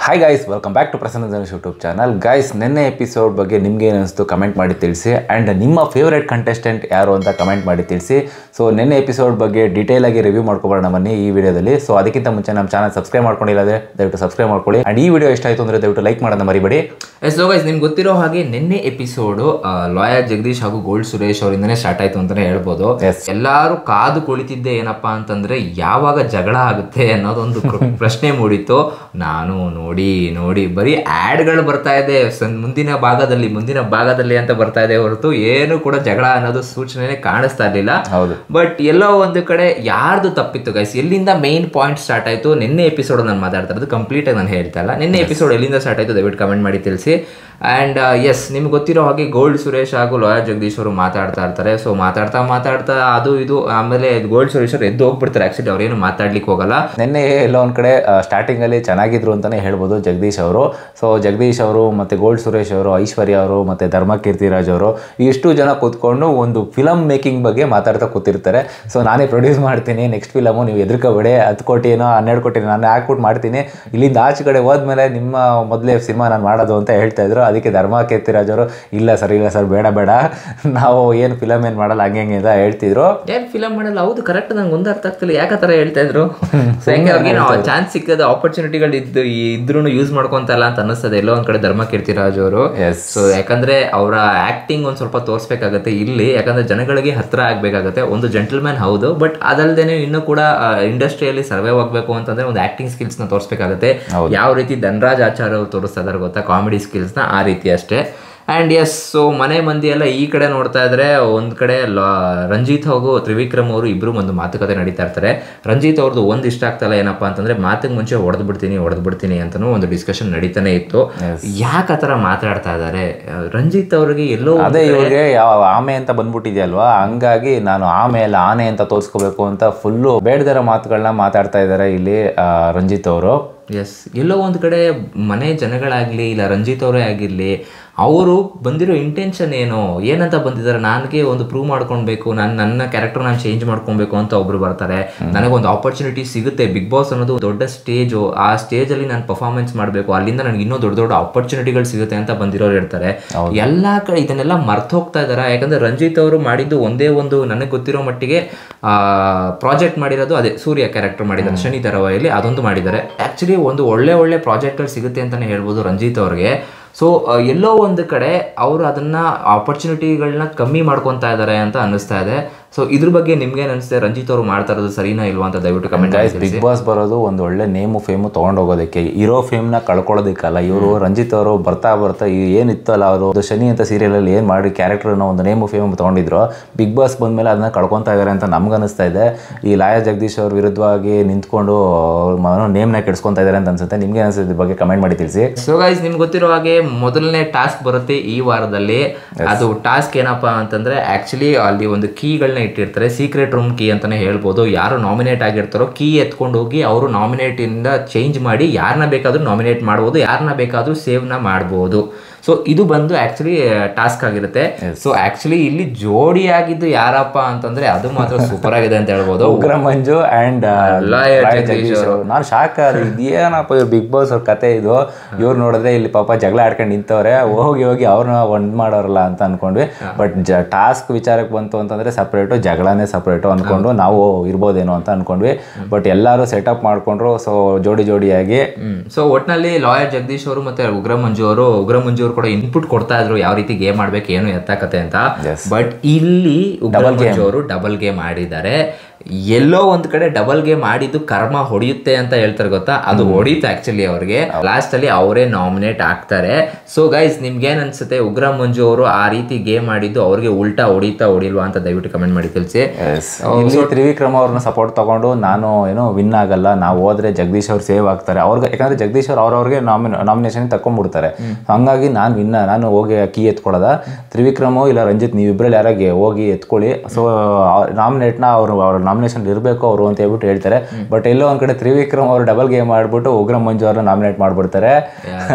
Hi guys welcome back to Prasanna ಜನಸ್ YouTube channel guys ನಿನ್ನೆ episode ಬಗ್ಗೆ ನಿಮ್ಗೆ ಏನು ಅನಿಸ್ತು ಕಮೆಂಟ್ ಮಾಡಿ ತಿಳಿಸಿ ಆ್ಯಂಡ್ ನಿಮ್ಮ ಫೇವ್ರೆಟ್ ಕಂಟೆಸ್ಟೆಂಟ್ ಯಾರು ಅಂತ ಕಮೆಂಟ್ ಮಾಡಿ ತಿಳಿಸಿ ಸೊ ನಿನ್ನೆ ಎಪಿಸೋಡ್ ಬಗ್ಗೆ ಡೀಟೇಲ್ ಆಗಿ ರಿವ್ಯೂ ಮಾಡ್ಕೊಬೋಣ ಬನ್ನಿ ಈ ವಿಡಿಯೋದಲ್ಲಿ ಸೊ ಅದಕ್ಕಿಂತ ಮುಂಚೆ ನಮ್ಮ ಚಾನಲ್ ಸಬ್ಸ್ಕ್ರೈಬ್ ಮಾಡ್ಕೊಂಡಿಲ್ಲದೆ ದಯವಿಟ್ಟು ಸಬ್ಸ್ಕ್ರೈಬ್ ಮಾಡ್ಕೊಳ್ಳಿ ಆ್ಯಂಡ್ ಈ ವಿಡಿಯೋ ಇಷ್ಟ ಆಯಿತು ಅಂದರೆ ದಯವಿಟ್ಟು ಲೈಕ್ ಮಾಡೋದನ್ನ ಮರಿಬೇಡಿ ಎಸ್ ಗೈಸ್ ನಿಮ್ಗೆ ಗೊತ್ತಿರೋ ಹಾಗೆ ನಿನ್ನೆ ಎಪಿಸೋಡು ಲಾಯರ್ ಜಗದೀಶ್ ಹಾಗೂ ಗೋಲ್ಡ್ ಸುರೇಶ್ ಅವರಿಂದನೇ ಸ್ಟಾರ್ಟ್ ಆಯ್ತು ಅಂತಾನೆ ಹೇಳ್ಬೋದು Yes. ಎಲ್ಲಾರು ಕಾದು ಕುಳಿತಿದ್ದೆ ಏನಪ್ಪಾ ಅಂತಂದ್ರೆ ಯಾವಾಗ ಜಗಳ ಆಗುತ್ತೆ ಅನ್ನೋದೊಂದು ಕೃ- ಪ್ರಶ್ನೆ ಮೂಡಿತ್ತು ನಾನು ನೋಡಿ ನೋಡಿ ಬರೀ ಗಳು ಬರ್ತಾ ಇದೆ ಸನ್- ಮುಂದಿನ ಭಾಗದಲ್ಲಿ ಮುಂದಿನ ಭಾಗದಲ್ಲಿ ಅಂತ ಬರ್ತಾ ಇದೆ ಹೊರತು ಏನು ಕೂಡ ಜಗಳ ಅನ್ನೋದು ಸೂಚನೆ ಕಾಣಿಸ್ತಾ ಇರ್ಲಿಲ್ಲ ಹೌದು ಬಟ್ ಎಲ್ಲೋ ಒಂದು ಕಡೆ ಯಾರ್ದು ತಪ್ಪಿತ್ತು ಗೈಸ್ ಎಲ್ಲಿಂದ ಮೇನ್ ಪಾಯಿಂಟ್ ಸ್ಟಾರ್ಟ್ ಆಯ್ತು ನಿನ್ನೆ ಎಪಿಸೋಡ್ ನಾನು ಮಾತಾಡ್ತಾ ಇರೋದು ಕಂಪ್ಲೀಟ್ ಆಗಿ ನಾನು ಹೇಳ್ತಾ ಇಲ್ಲ ನಿನ್ನೆ ಎಪಿಸೋಡ್ ಎಲ್ಲಿಂದ ಸ್ಟಾರ್ಟ್ ಆಯ್ತು ದಯವಿಟ್ಟು ಕಮೆಂಟ್ ಮಾಡಿ ತಿಳಿಸಿ ಆ್ಯಂಡ್ ಎಸ್ ನಿಮ್ಗೆ ಗೊತ್ತಿರೋ ಹಾಗೆ ಗೋಲ್ಡ್ ಸುರೇಶ್ ಹಾಗೂ ಲಾಯರ್ ಜಗದೀಶ್ ಅವರು ಮಾತಾಡ್ತಾ ಇರ್ತಾರೆ ಸೊ ಮಾತಾಡ್ತಾ ಮಾತಾಡ್ತಾ ಅದು ಇದು ಆಮೇಲೆ ಗೋಲ್ಡ್ ಸುರೇಶ್ ಅವರು ಎದ್ದು ಹೋಗ್ಬಿಡ್ತಾರೆ ಆಕ್ಚುಲಿ ಅವ್ರೇನು ಮಾತಾಡ್ಲಿಕ್ಕೆ ಹೋಗಲ್ಲ ನಿನ್ನೆ ಎಲ್ಲೋ ಒಂದು ಕಡೆ ಸ್ಟಾರ್ಟಿಂಗಲ್ಲಿ ಚೆನ್ನಾಗಿದ್ರು ಅಂತಲೇ ಹೇಳ್ಬೋದು ಜಗದೀಶ್ ಅವರು ಸೊ ಜಗದೀಶ್ ಅವರು ಮತ್ತು ಗೋಲ್ಡ್ ಸುರೇಶ್ ಅವರು ಐಶ್ವರ್ಯ ಅವರು ಮತ್ತು ಧರ್ಮ ಕೀರ್ತಿರಾಜ್ ಅವರು ಇಷ್ಟು ಜನ ಕೂತ್ಕೊಂಡು ಒಂದು ಫಿಲಮ್ ಮೇಕಿಂಗ್ ಬಗ್ಗೆ ಮಾತಾಡ್ತಾ ಕೂತಿರ್ತಾರೆ ಸೊ ನಾನೇ ಪ್ರೊಡ್ಯೂಸ್ ಮಾಡ್ತೀನಿ ನೆಕ್ಸ್ಟ್ ಫಿಲಮು ನೀವು ಎದುರ್ಕೋಬೇಡಿ ಹತ್ತು ಕೋಟಿನೋ ಹನ್ನೆರಡು ಕೋಟಿ ನಾನು ಹಾಕ್ಬಿಟ್ಟು ಮಾಡ್ತೀನಿ ಇಲ್ಲಿಂದ ಆಚೆ ಕಡೆ ಹೋದ್ಮೇಲೆ ನಿಮ್ಮ ಮೊದಲೇ ಸಿನಿಮಾ ನಾನು ಮಾಡೋದು ಅಂತ ಹೇಳ್ತಾ ಇದ್ರು ಅದಕ್ಕೆ ಧರ್ಮ ಕೀರ್ತಿರಾಜ್ ಅವರು ಇಲ್ಲ ಸರ್ ಇಲ್ಲ ಸರ್ ಬೇಡ ಬೇಡ ನಾವು ಏನು ಫಿಲಮ್ ಏನು ಮಾಡಲ್ಲ ಹಂಗೆ ಹಂಗೆ ಅಂತ ಹೇಳ್ತಿದ್ರು ಏನ್ ಫಿಲಮ್ ಮಾಡಲ್ಲ ಹೌದು ಕರೆಕ್ಟ್ ನಂಗೆ ಒಂದು ಅರ್ಥ ಆಗ್ತಿಲ್ಲ ಯಾಕೆ ಆ ಥರ ಹೇಳ್ತಾ ಇದ್ರು ಸೊ ಹೆಂಗೆ ಅವ್ರಿಗೆ ಚಾನ್ಸ್ ಸಿಕ್ಕದ ಆಪರ್ಚುನಿಟಿಗಳು ಇದ್ದು ಇದ್ರೂ ಯೂಸ್ ಮಾಡ್ಕೊಂತಲ್ಲ ಅಂತ ಅನ್ನಿಸ್ತದೆ ಎಲ್ಲೋ ಒಂದ್ ಕಡೆ ಧರ್ಮ ಕೀರ್ತಿರಾಜ್ ಅವರು ಎಸ್ ಸೊ ಯಾಕಂದ್ರೆ ಅವರ ಆಕ್ಟಿಂಗ್ ಒಂದ್ ಸ್ವಲ್ಪ ತೋರಿಸ್ಬೇಕಾಗತ್ತೆ ಇಲ್ಲಿ ಯಾಕಂದ್ರೆ ಜನಗಳಿಗೆ ಹತ್ರ ಆಗ್ಬೇಕಾಗತ್ತೆ ಒಂದು ಜೆಂಟಲ್ಮ್ಯಾನ್ ಹೌದು ಬಟ್ ಅದಲ್ದೇನೆ ಇನ್ನೂ ಕೂಡ ಇಂಡಸ್ಟ್ರಿಯಲ್ಲಿ ಸರ್ವೈವ್ ಆಗ್ಬೇಕು ಅಂತಂದ್ರೆ ಒಂದು ಆಕ್ಟಿಂಗ್ ಸ್ಕಿಲ್ಸ್ ನ ತೋರಿಸ್ಬೇಕಾಗತ್ತೆ ಯಾವ ರೀತಿ ಧನರಾಜ್ ಆಚಾರ್ಯ ಅವರು ತೋರಿಸ್ತಾ ಇದಾರೆ ಗೊತ್ತಾ ಕಾಮಿಡಿ ಸ್ಕಿಲ್ಸ್ ನ ಆ ರೀತಿ ಅಷ್ಟೇ ಆ್ಯಂಡ್ ಎಸ್ ಸೊ ಮನೆ ಮಂದಿ ಎಲ್ಲ ಈ ಕಡೆ ನೋಡ್ತಾ ಇದ್ರೆ ಒಂದ್ ಕಡೆ ಲಾ- ರಂಜಿತ್ ಹಾಗೂ ತ್ರಿವಿಕ್ರಮ್ ಅವರು ಇಬ್ರು ಒಂದು ಮಾತುಕತೆ ನಡೀತಾ ಇರ್ತಾರೆ ರಂಜಿತ್ ಅವ್ರದ್ದು ಒಂದು ಇಷ್ಟ ಆಗ್ತಲ್ಲ ಏನಪ್ಪಾ ಅಂತಂದ್ರೆ ಮಾತಿಗೆ ಮುಂಚೆ ಹೊಡೆದ್ ಬಿಡ್ತೀನಿ ಹೊಡೆದ್ ಬಿಡ್ತೀನಿ ಅಂತಾನು ಒಂದು ಡಿಸ್ಕಷನ್ ನಡೀತಾನೆ ಇತ್ತು ಯಾಕೆ ಆ ಥರ ಮಾತಾಡ್ತಾ ಇದ್ದಾರೆ ರಂಜಿತ್ ಅವ್ರಿಗೆ ಎಲ್ಲೋ ಒಂದ್ ಅದೇ ಇವ್ರಿಗೆ ಯಾವ ಆಮೆ ಅಂತ ಬಂದ್ಬಿಟ್ಟಿದೆಯಲ್ವಾ ಹಂಗಾಗಿ ನಾನು ಆಮೆ ಅಲ್ಲ ಆನೆ ಅಂತ ತೋರಿಸ್ಕೋಬೇಕು ಅಂತ ಫುಲ್ಲು ಬೇಡದಿರೋ ಮಾತುಗಳನ್ನ ಮಾತಾಡ್ತಾ ಇದ್ದಾರೆ ಇಲ್ಲಿ ಆ, ರಂಜಿತ್ ಅವರು ಎಸ್ ಎಲ್ಲೋ ಒಂದು ಕಡೆ ಮನೆ ಜನಗಳಾಗ್ಲಿ ಇಲ್ಲ ರಂಜಿತ್ ಅವರೇ ಆಗಿರ್ಲಿ ಅವರು ಬಂದಿರೋ ಇಂಟೆನ್ಷನ್ ಏನು ಏನಂತ ಬಂದಿದ್ದಾರೆ ನನಗೆ ಒಂದು ಪ್ರೂವ್ ಮಾಡ್ಕೊಳ್ಬೇಕು ನಾನು ನನ್ನ ಕ್ಯಾರೆಕ್ಟರ್ ನಾನು ಚೇಂಜ್ ಮಾಡ್ಕೊಬೇಕು ಅಂತ ಒಬ್ರು ಬರ್ತಾರೆ ನನಗೊಂದು ಆಪರ್ಚುನಿಟಿ ಸಿಗುತ್ತೆ ಬಿಗ್ ಬಾಸ್ ಅನ್ನೋದು ದೊಡ್ಡ ಸ್ಟೇಜು ಆ ಸ್ಟೇಜಲ್ಲಿ ನಾನು ಪರ್ಫಾರ್ಮೆನ್ಸ್ ಮಾಡಬೇಕು ಅಲ್ಲಿಂದ ನನಗೆ ಇನ್ನೂ ದೊಡ್ಡ ದೊಡ್ಡ ಆಪರ್ಚುನಿಟಿಗಳು ಸಿಗುತ್ತೆ ಅಂತ ಬಂದಿರೋರು ಇರ್ತಾರೆ ಎಲ್ಲಾ ಕಡೆ ಇದನ್ನೆಲ್ಲ ಮರ್ತು ಹೋಗ್ತಾ ಇದಾರೆ ಯಾಕಂದ್ರೆ ರಂಜಿತ್ ಅವರು ಮಾಡಿದ್ದು ಒಂದೇ ಒಂದು ನನಗೆ ಗೊತ್ತಿರೋ ಮಟ್ಟಿಗೆ ಪ್ರಾಜೆಕ್ಟ್ ಮಾಡಿರೋದು ಅದೇ ಸೂರ್ಯ ಕ್ಯಾರೆಕ್ಟರ್ ಮಾಡಿದ್ದಾರೆ ಶನಿ ಧಾರಾವಾಹಿಯಲ್ಲಿ ಅದೊಂದು ಮಾಡಿದ್ದಾರೆ ಆಕ್ಚುಲಿ ಒಂದು ಒಳ್ಳೆ ಒಳ್ಳೆ ಪ್ರಾಜೆಕ್ಟ್ಗಳು ಸಿಗುತ್ತೆ ಅಂತಾನೆ ಹೇಳ್ಬೋದು ರಂಜಿತ್ ಅವ್ರಿಗೆ ಸೊ ಎಲ್ಲೋ ಒಂದು ಕಡೆ ಅವರು ಅದನ್ನ ಆಪರ್ಚುನಿಟಿಗಳನ್ನ ಕಮ್ಮಿ ಮಾಡ್ಕೊತಾ ಇದ್ದಾರೆ ಅಂತ ಅನ್ನಿಸ್ತಾ ಇದೆ ಸೊ ಇದ್ರ ಬಗ್ಗೆ ನಿಮ್ಗೆ ಅನಿಸುತ್ತೆ ರಂಜಿತ್ ಅವರು ಮಾಡ್ತಾ ಇರೋದು ಸರಿನಾ ಇಲ್ವಾ ಅಂತ ದಯವಿಟ್ಟು ಕಮೆಂಟ್ ಗೈಸ್ ಬಿಗ್ ಬಾಸ್ ಬರೋದು ಒಂದು ಒಳ್ಳೆ ನೇಮು ಫೇಮು ತೊಗೊಂಡೋಗೋದಕ್ಕೆ ಇರೋ ಫೇಮ್ನ ಕಳ್ಕೊಳ್ಳೋದಕ್ಕಲ್ಲ ಇವರು ರಂಜಿತ್ ಅವರು ಬರ್ತಾ ಬರ್ತಾ ಈ ಏನಿತ್ತಲ್ಲ ಅವರು ಶನಿ ಅಂತ ಸೀರಿಯಲಲ್ಲಿ ಏನು ಮಾಡಿ ಕ್ಯಾರೆಕ್ಟರ್ನ ಒಂದು ನೇಮು ಫೇಮ್ ತೊಗೊಂಡಿದ್ರು ಬಿಗ್ ಬಾಸ್ ಬಂದಮೇಲೆ ಅದನ್ನ ಕಳ್ಕೊತಾ ಇದ್ದಾರೆ ಅಂತ ನಮ್ಗೆ ಅನಿಸ್ತಾ ಇದೆ ಈ ಲಾಯರ್ ಜಗದೀಶ್ ಅವ್ರ ವಿರುದ್ಧವಾಗಿ ನಿಂತ್ಕೊಂಡು ಅವ್ರ ನೇಮ್ನ ಕೆಡಿಸ್ಕೊತಾ ಇದ್ದಾರೆ ಅಂತ ಅನ್ಸುತ್ತೆ ನಿಮ್ಗೆ ಅನಿಸುತ್ತೆ ಇದ್ರ ಬಗ್ಗೆ ಕಮೆಂಟ್ ಮಾಡಿ ತಿಳಿಸಿ ಸೊ ಗೈಸ್ ನಿಮ್ಗೆ ಗೊತ್ತಿರೋ ಹಾಗೆ ಮೊದಲನೇ ಟಾಸ್ಕ್ ಬರುತ್ತೆ ಈ ವಾರದಲ್ಲಿ ಅದು ಟಾಸ್ಕ್ ಏನಪ್ಪಾ ಅಂತಂದ್ರೆ ಆಕ್ಚುಲಿ ಅಲ್ಲಿ ಒಂದು ಕೀಗಳನ್ನ ಇಟ್ಟಿರ್ತಾರೆ ಸೀಕ್ರೆಟ್ ರೂಮ್ ಕೀ ಅಂತಾನೆ ಹೇಳ್ಬೋದು ಯಾರು ನಾಮಿನೇಟ್ ಆಗಿರ್ತಾರೋ ಕೀ ಎತ್ಕೊಂಡು ಹೋಗಿ ಅವರು ನಾಮಿನೇಟ್ ಇಂದ ಚೇಂಜ್ ಮಾಡಿ ಯಾರನ್ನ ಬೇಕಾದ್ರೂ ನಾಮಿನೇಟ್ ಮಾಡ್ಬೋದು ಯಾರನ್ನ ಬೇಕಾದ್ರೂ ಸೇವ್ನ ಮಾಡ್ಬೋದು ಸೊ ಇದು ಬಂದು ಆಕ್ಚುಲಿ ಟಾಸ್ಕ್ ಆಗಿರುತ್ತೆ ಸೊ ಆಕ್ಚುಲಿ ಇಲ್ಲಿ ಜೋಡಿ ಆಗಿದ್ದು ಯಾರಪ್ಪ ಅಂತಂದ್ರೆ ಅದು ಮಾತ್ರ ಸೂಪರ್ ಆಗಿದೆ ಅಂತ ಹೇಳ್ಬೋದು ಉಗ್ರ ಮಂಜು ಅಂಡ್ ಲಾಯರ್ ಜಗದೀಶ್ ನಾನು ಶಾಕ್ ಆದ ಇದೇನಪ್ಪ ಇವ್ರು ಬಿಗ್ ಬಾಸ್ ಅವ್ರ ಕತೆ ಇದು ಇವ್ರು ನೋಡಿದ್ರೆ ಇಲ್ಲಿ ಪಾಪ ಜಗಳ ಆಡ್ಕೊಂಡು ನಿಂತವ್ರೆ ಹೋಗಿ ಹೋಗಿ ಅವ್ರನ್ನ ಒಂದ್ ಮಾಡೋರಲ್ಲ ಅಂತ ಅನ್ಕೊಂಡ್ವಿ ಬಟ್ ಜ ಟಾಸ್ಕ್ ವಿಚಾರಕ್ಕೆ ಬಂತು ಅಂತಂದ್ರೆ ಸಪ್ರೇಟು ಜಗಳನೇ ಸಪ್ರೇಟು ಅನ್ಕೊಂಡು ನಾವು ಇರ್ಬೋದೇನೋ ಅಂತ ಅನ್ಕೊಂಡ್ವಿ ಬಟ್ ಎಲ್ಲರೂ ಸೆಟಪ್ ಮಾಡ್ಕೊಂಡ್ರು ಸೊ ಜೋಡಿ ಜೋಡಿಯಾಗಿ ಸೊ ಒಟ್ನಲ್ಲಿ ಲಾಯರ್ ಜಗದೀಶ್ ಅವರು ಮತ್ತೆ ಉಗ್ರ ಮಂಜು ಅವರು ಉಗ್ರ ಮಂಜು ಅವರು ಕೂಡ ಇನ್ಪುಟ್ ಕೊಡ್ತಾ ಇದ್ರು ಯಾವ ರೀತಿ ಗೇಮ್ ಆಡ್ಬೇಕು ಏನು ಎತ್ತಾಕತೆ ಅಂತ Yes. ಬಟ್ ಇಲ್ಲಿ ಉಗ್ರ ಮಂಜು ಅವರು ಡಬಲ್ ಗೇಮ್ ಆಡಿದ್ದಾರೆ ಎಲ್ಲೋ ಒಂದ್ ಕಡೆ ಡಬಲ್ ಗೇಮ್ ಆಡಿದ್ದು ಕರ್ಮ ಹೊಡೆಯುತ್ತೆ ಅಂತ ಹೇಳ್ತಾರೆ ಗೊತ್ತಾ ಅದು ಹೊಡೀತು ಆಕ್ಚುಲಿ ಅವ್ರಿಗೆ ಲಾಸ್ಟ್ ಅಲ್ಲಿ ಅವರೇ ನಾಮಿನೇಟ್ ಆಗ್ತಾರೆ ಸೊ ಗೈಸ್ ನಿಮ್ಗೆ ಏನ್ ಅನ್ಸುತ್ತೆ ಉಗ್ರ ಮಂಜು ಅವರು ಆ ರೀತಿ ಗೇಮ್ ಆಡಿದ್ದು ಅವ್ರಿಗೆ ಉಲ್ಟಾ ಹೊಡಿತಾ ಹೊಡಿಲ್ವಾ ಅಂತ ದಯವಿಟ್ಟು ಕಮೆಂಟ್ ಮಾಡಿ ತಿಳಿಸಿ Yes. ಇಲ್ಲಿ ತ್ರಿವಿಕ್ರಮ್ ಅವ್ರನ್ನ ಸಪೋರ್ಟ್ ತಗೊಂಡು ನಾನು ಏನೋ ವಿನ್ ಆಗಲ್ಲ ನಾವು ಹೋದ್ರೆ ಜಗದೀಶ್ ಅವ್ರು ಸೇವ್ ಆಗ್ತಾರೆ ಅವ್ರಿಗೆ ಯಾಕಂದ್ರೆ ಜಗದೀಶ್ ಅವ್ರು ಅವ್ರವ್ರಿಗೆ ನಾಮಿನ ನಾಮಿನೇಷನ್ ತಕೊಂಡ್ಬಿಡ್ತಾರೆ ಹಂಗಾಗಿ ನಾನು ವಿನ್ನ ನಾನು ಹೋಗಿ ಕೀ ಎತ್ಕೊಳ್ಳೋದ ತ್ರಿವಿಕ್ರಮು ಇಲ್ಲ ರಂಜಿತ್ ನೀವಿಬ್ರಲ್ಲಿ ಯಾರಾಗೆ ಹೋಗಿ ಎತ್ಕೊಳ್ಳಿ ಸೊ ನಾಮಿನೇಟ್ನ ಅವರು ಅವ್ರ ನಾಮಿನೇಷನ್ ಇರಬೇಕು ಅವರು ಅಂತ ಹೇಳ್ಬಿಟ್ಟು ಹೇಳ್ತಾರೆ ಬಟ್ ಎಲ್ಲೋ ಒಂದ್ ಕಡೆ ತ್ರಿವಿಕ್ರಮ್ ಅವರು ಡಬಲ್ ಗೇಮ್ ಮಾಡ್ಬಿಟ್ಟು ಉಗ್ರ ಮಂಜು ಅವ್ರನ್ನ ನಾಮಿನೇಟ್ ಮಾಡ್ಬಿಡ್ತಾರೆ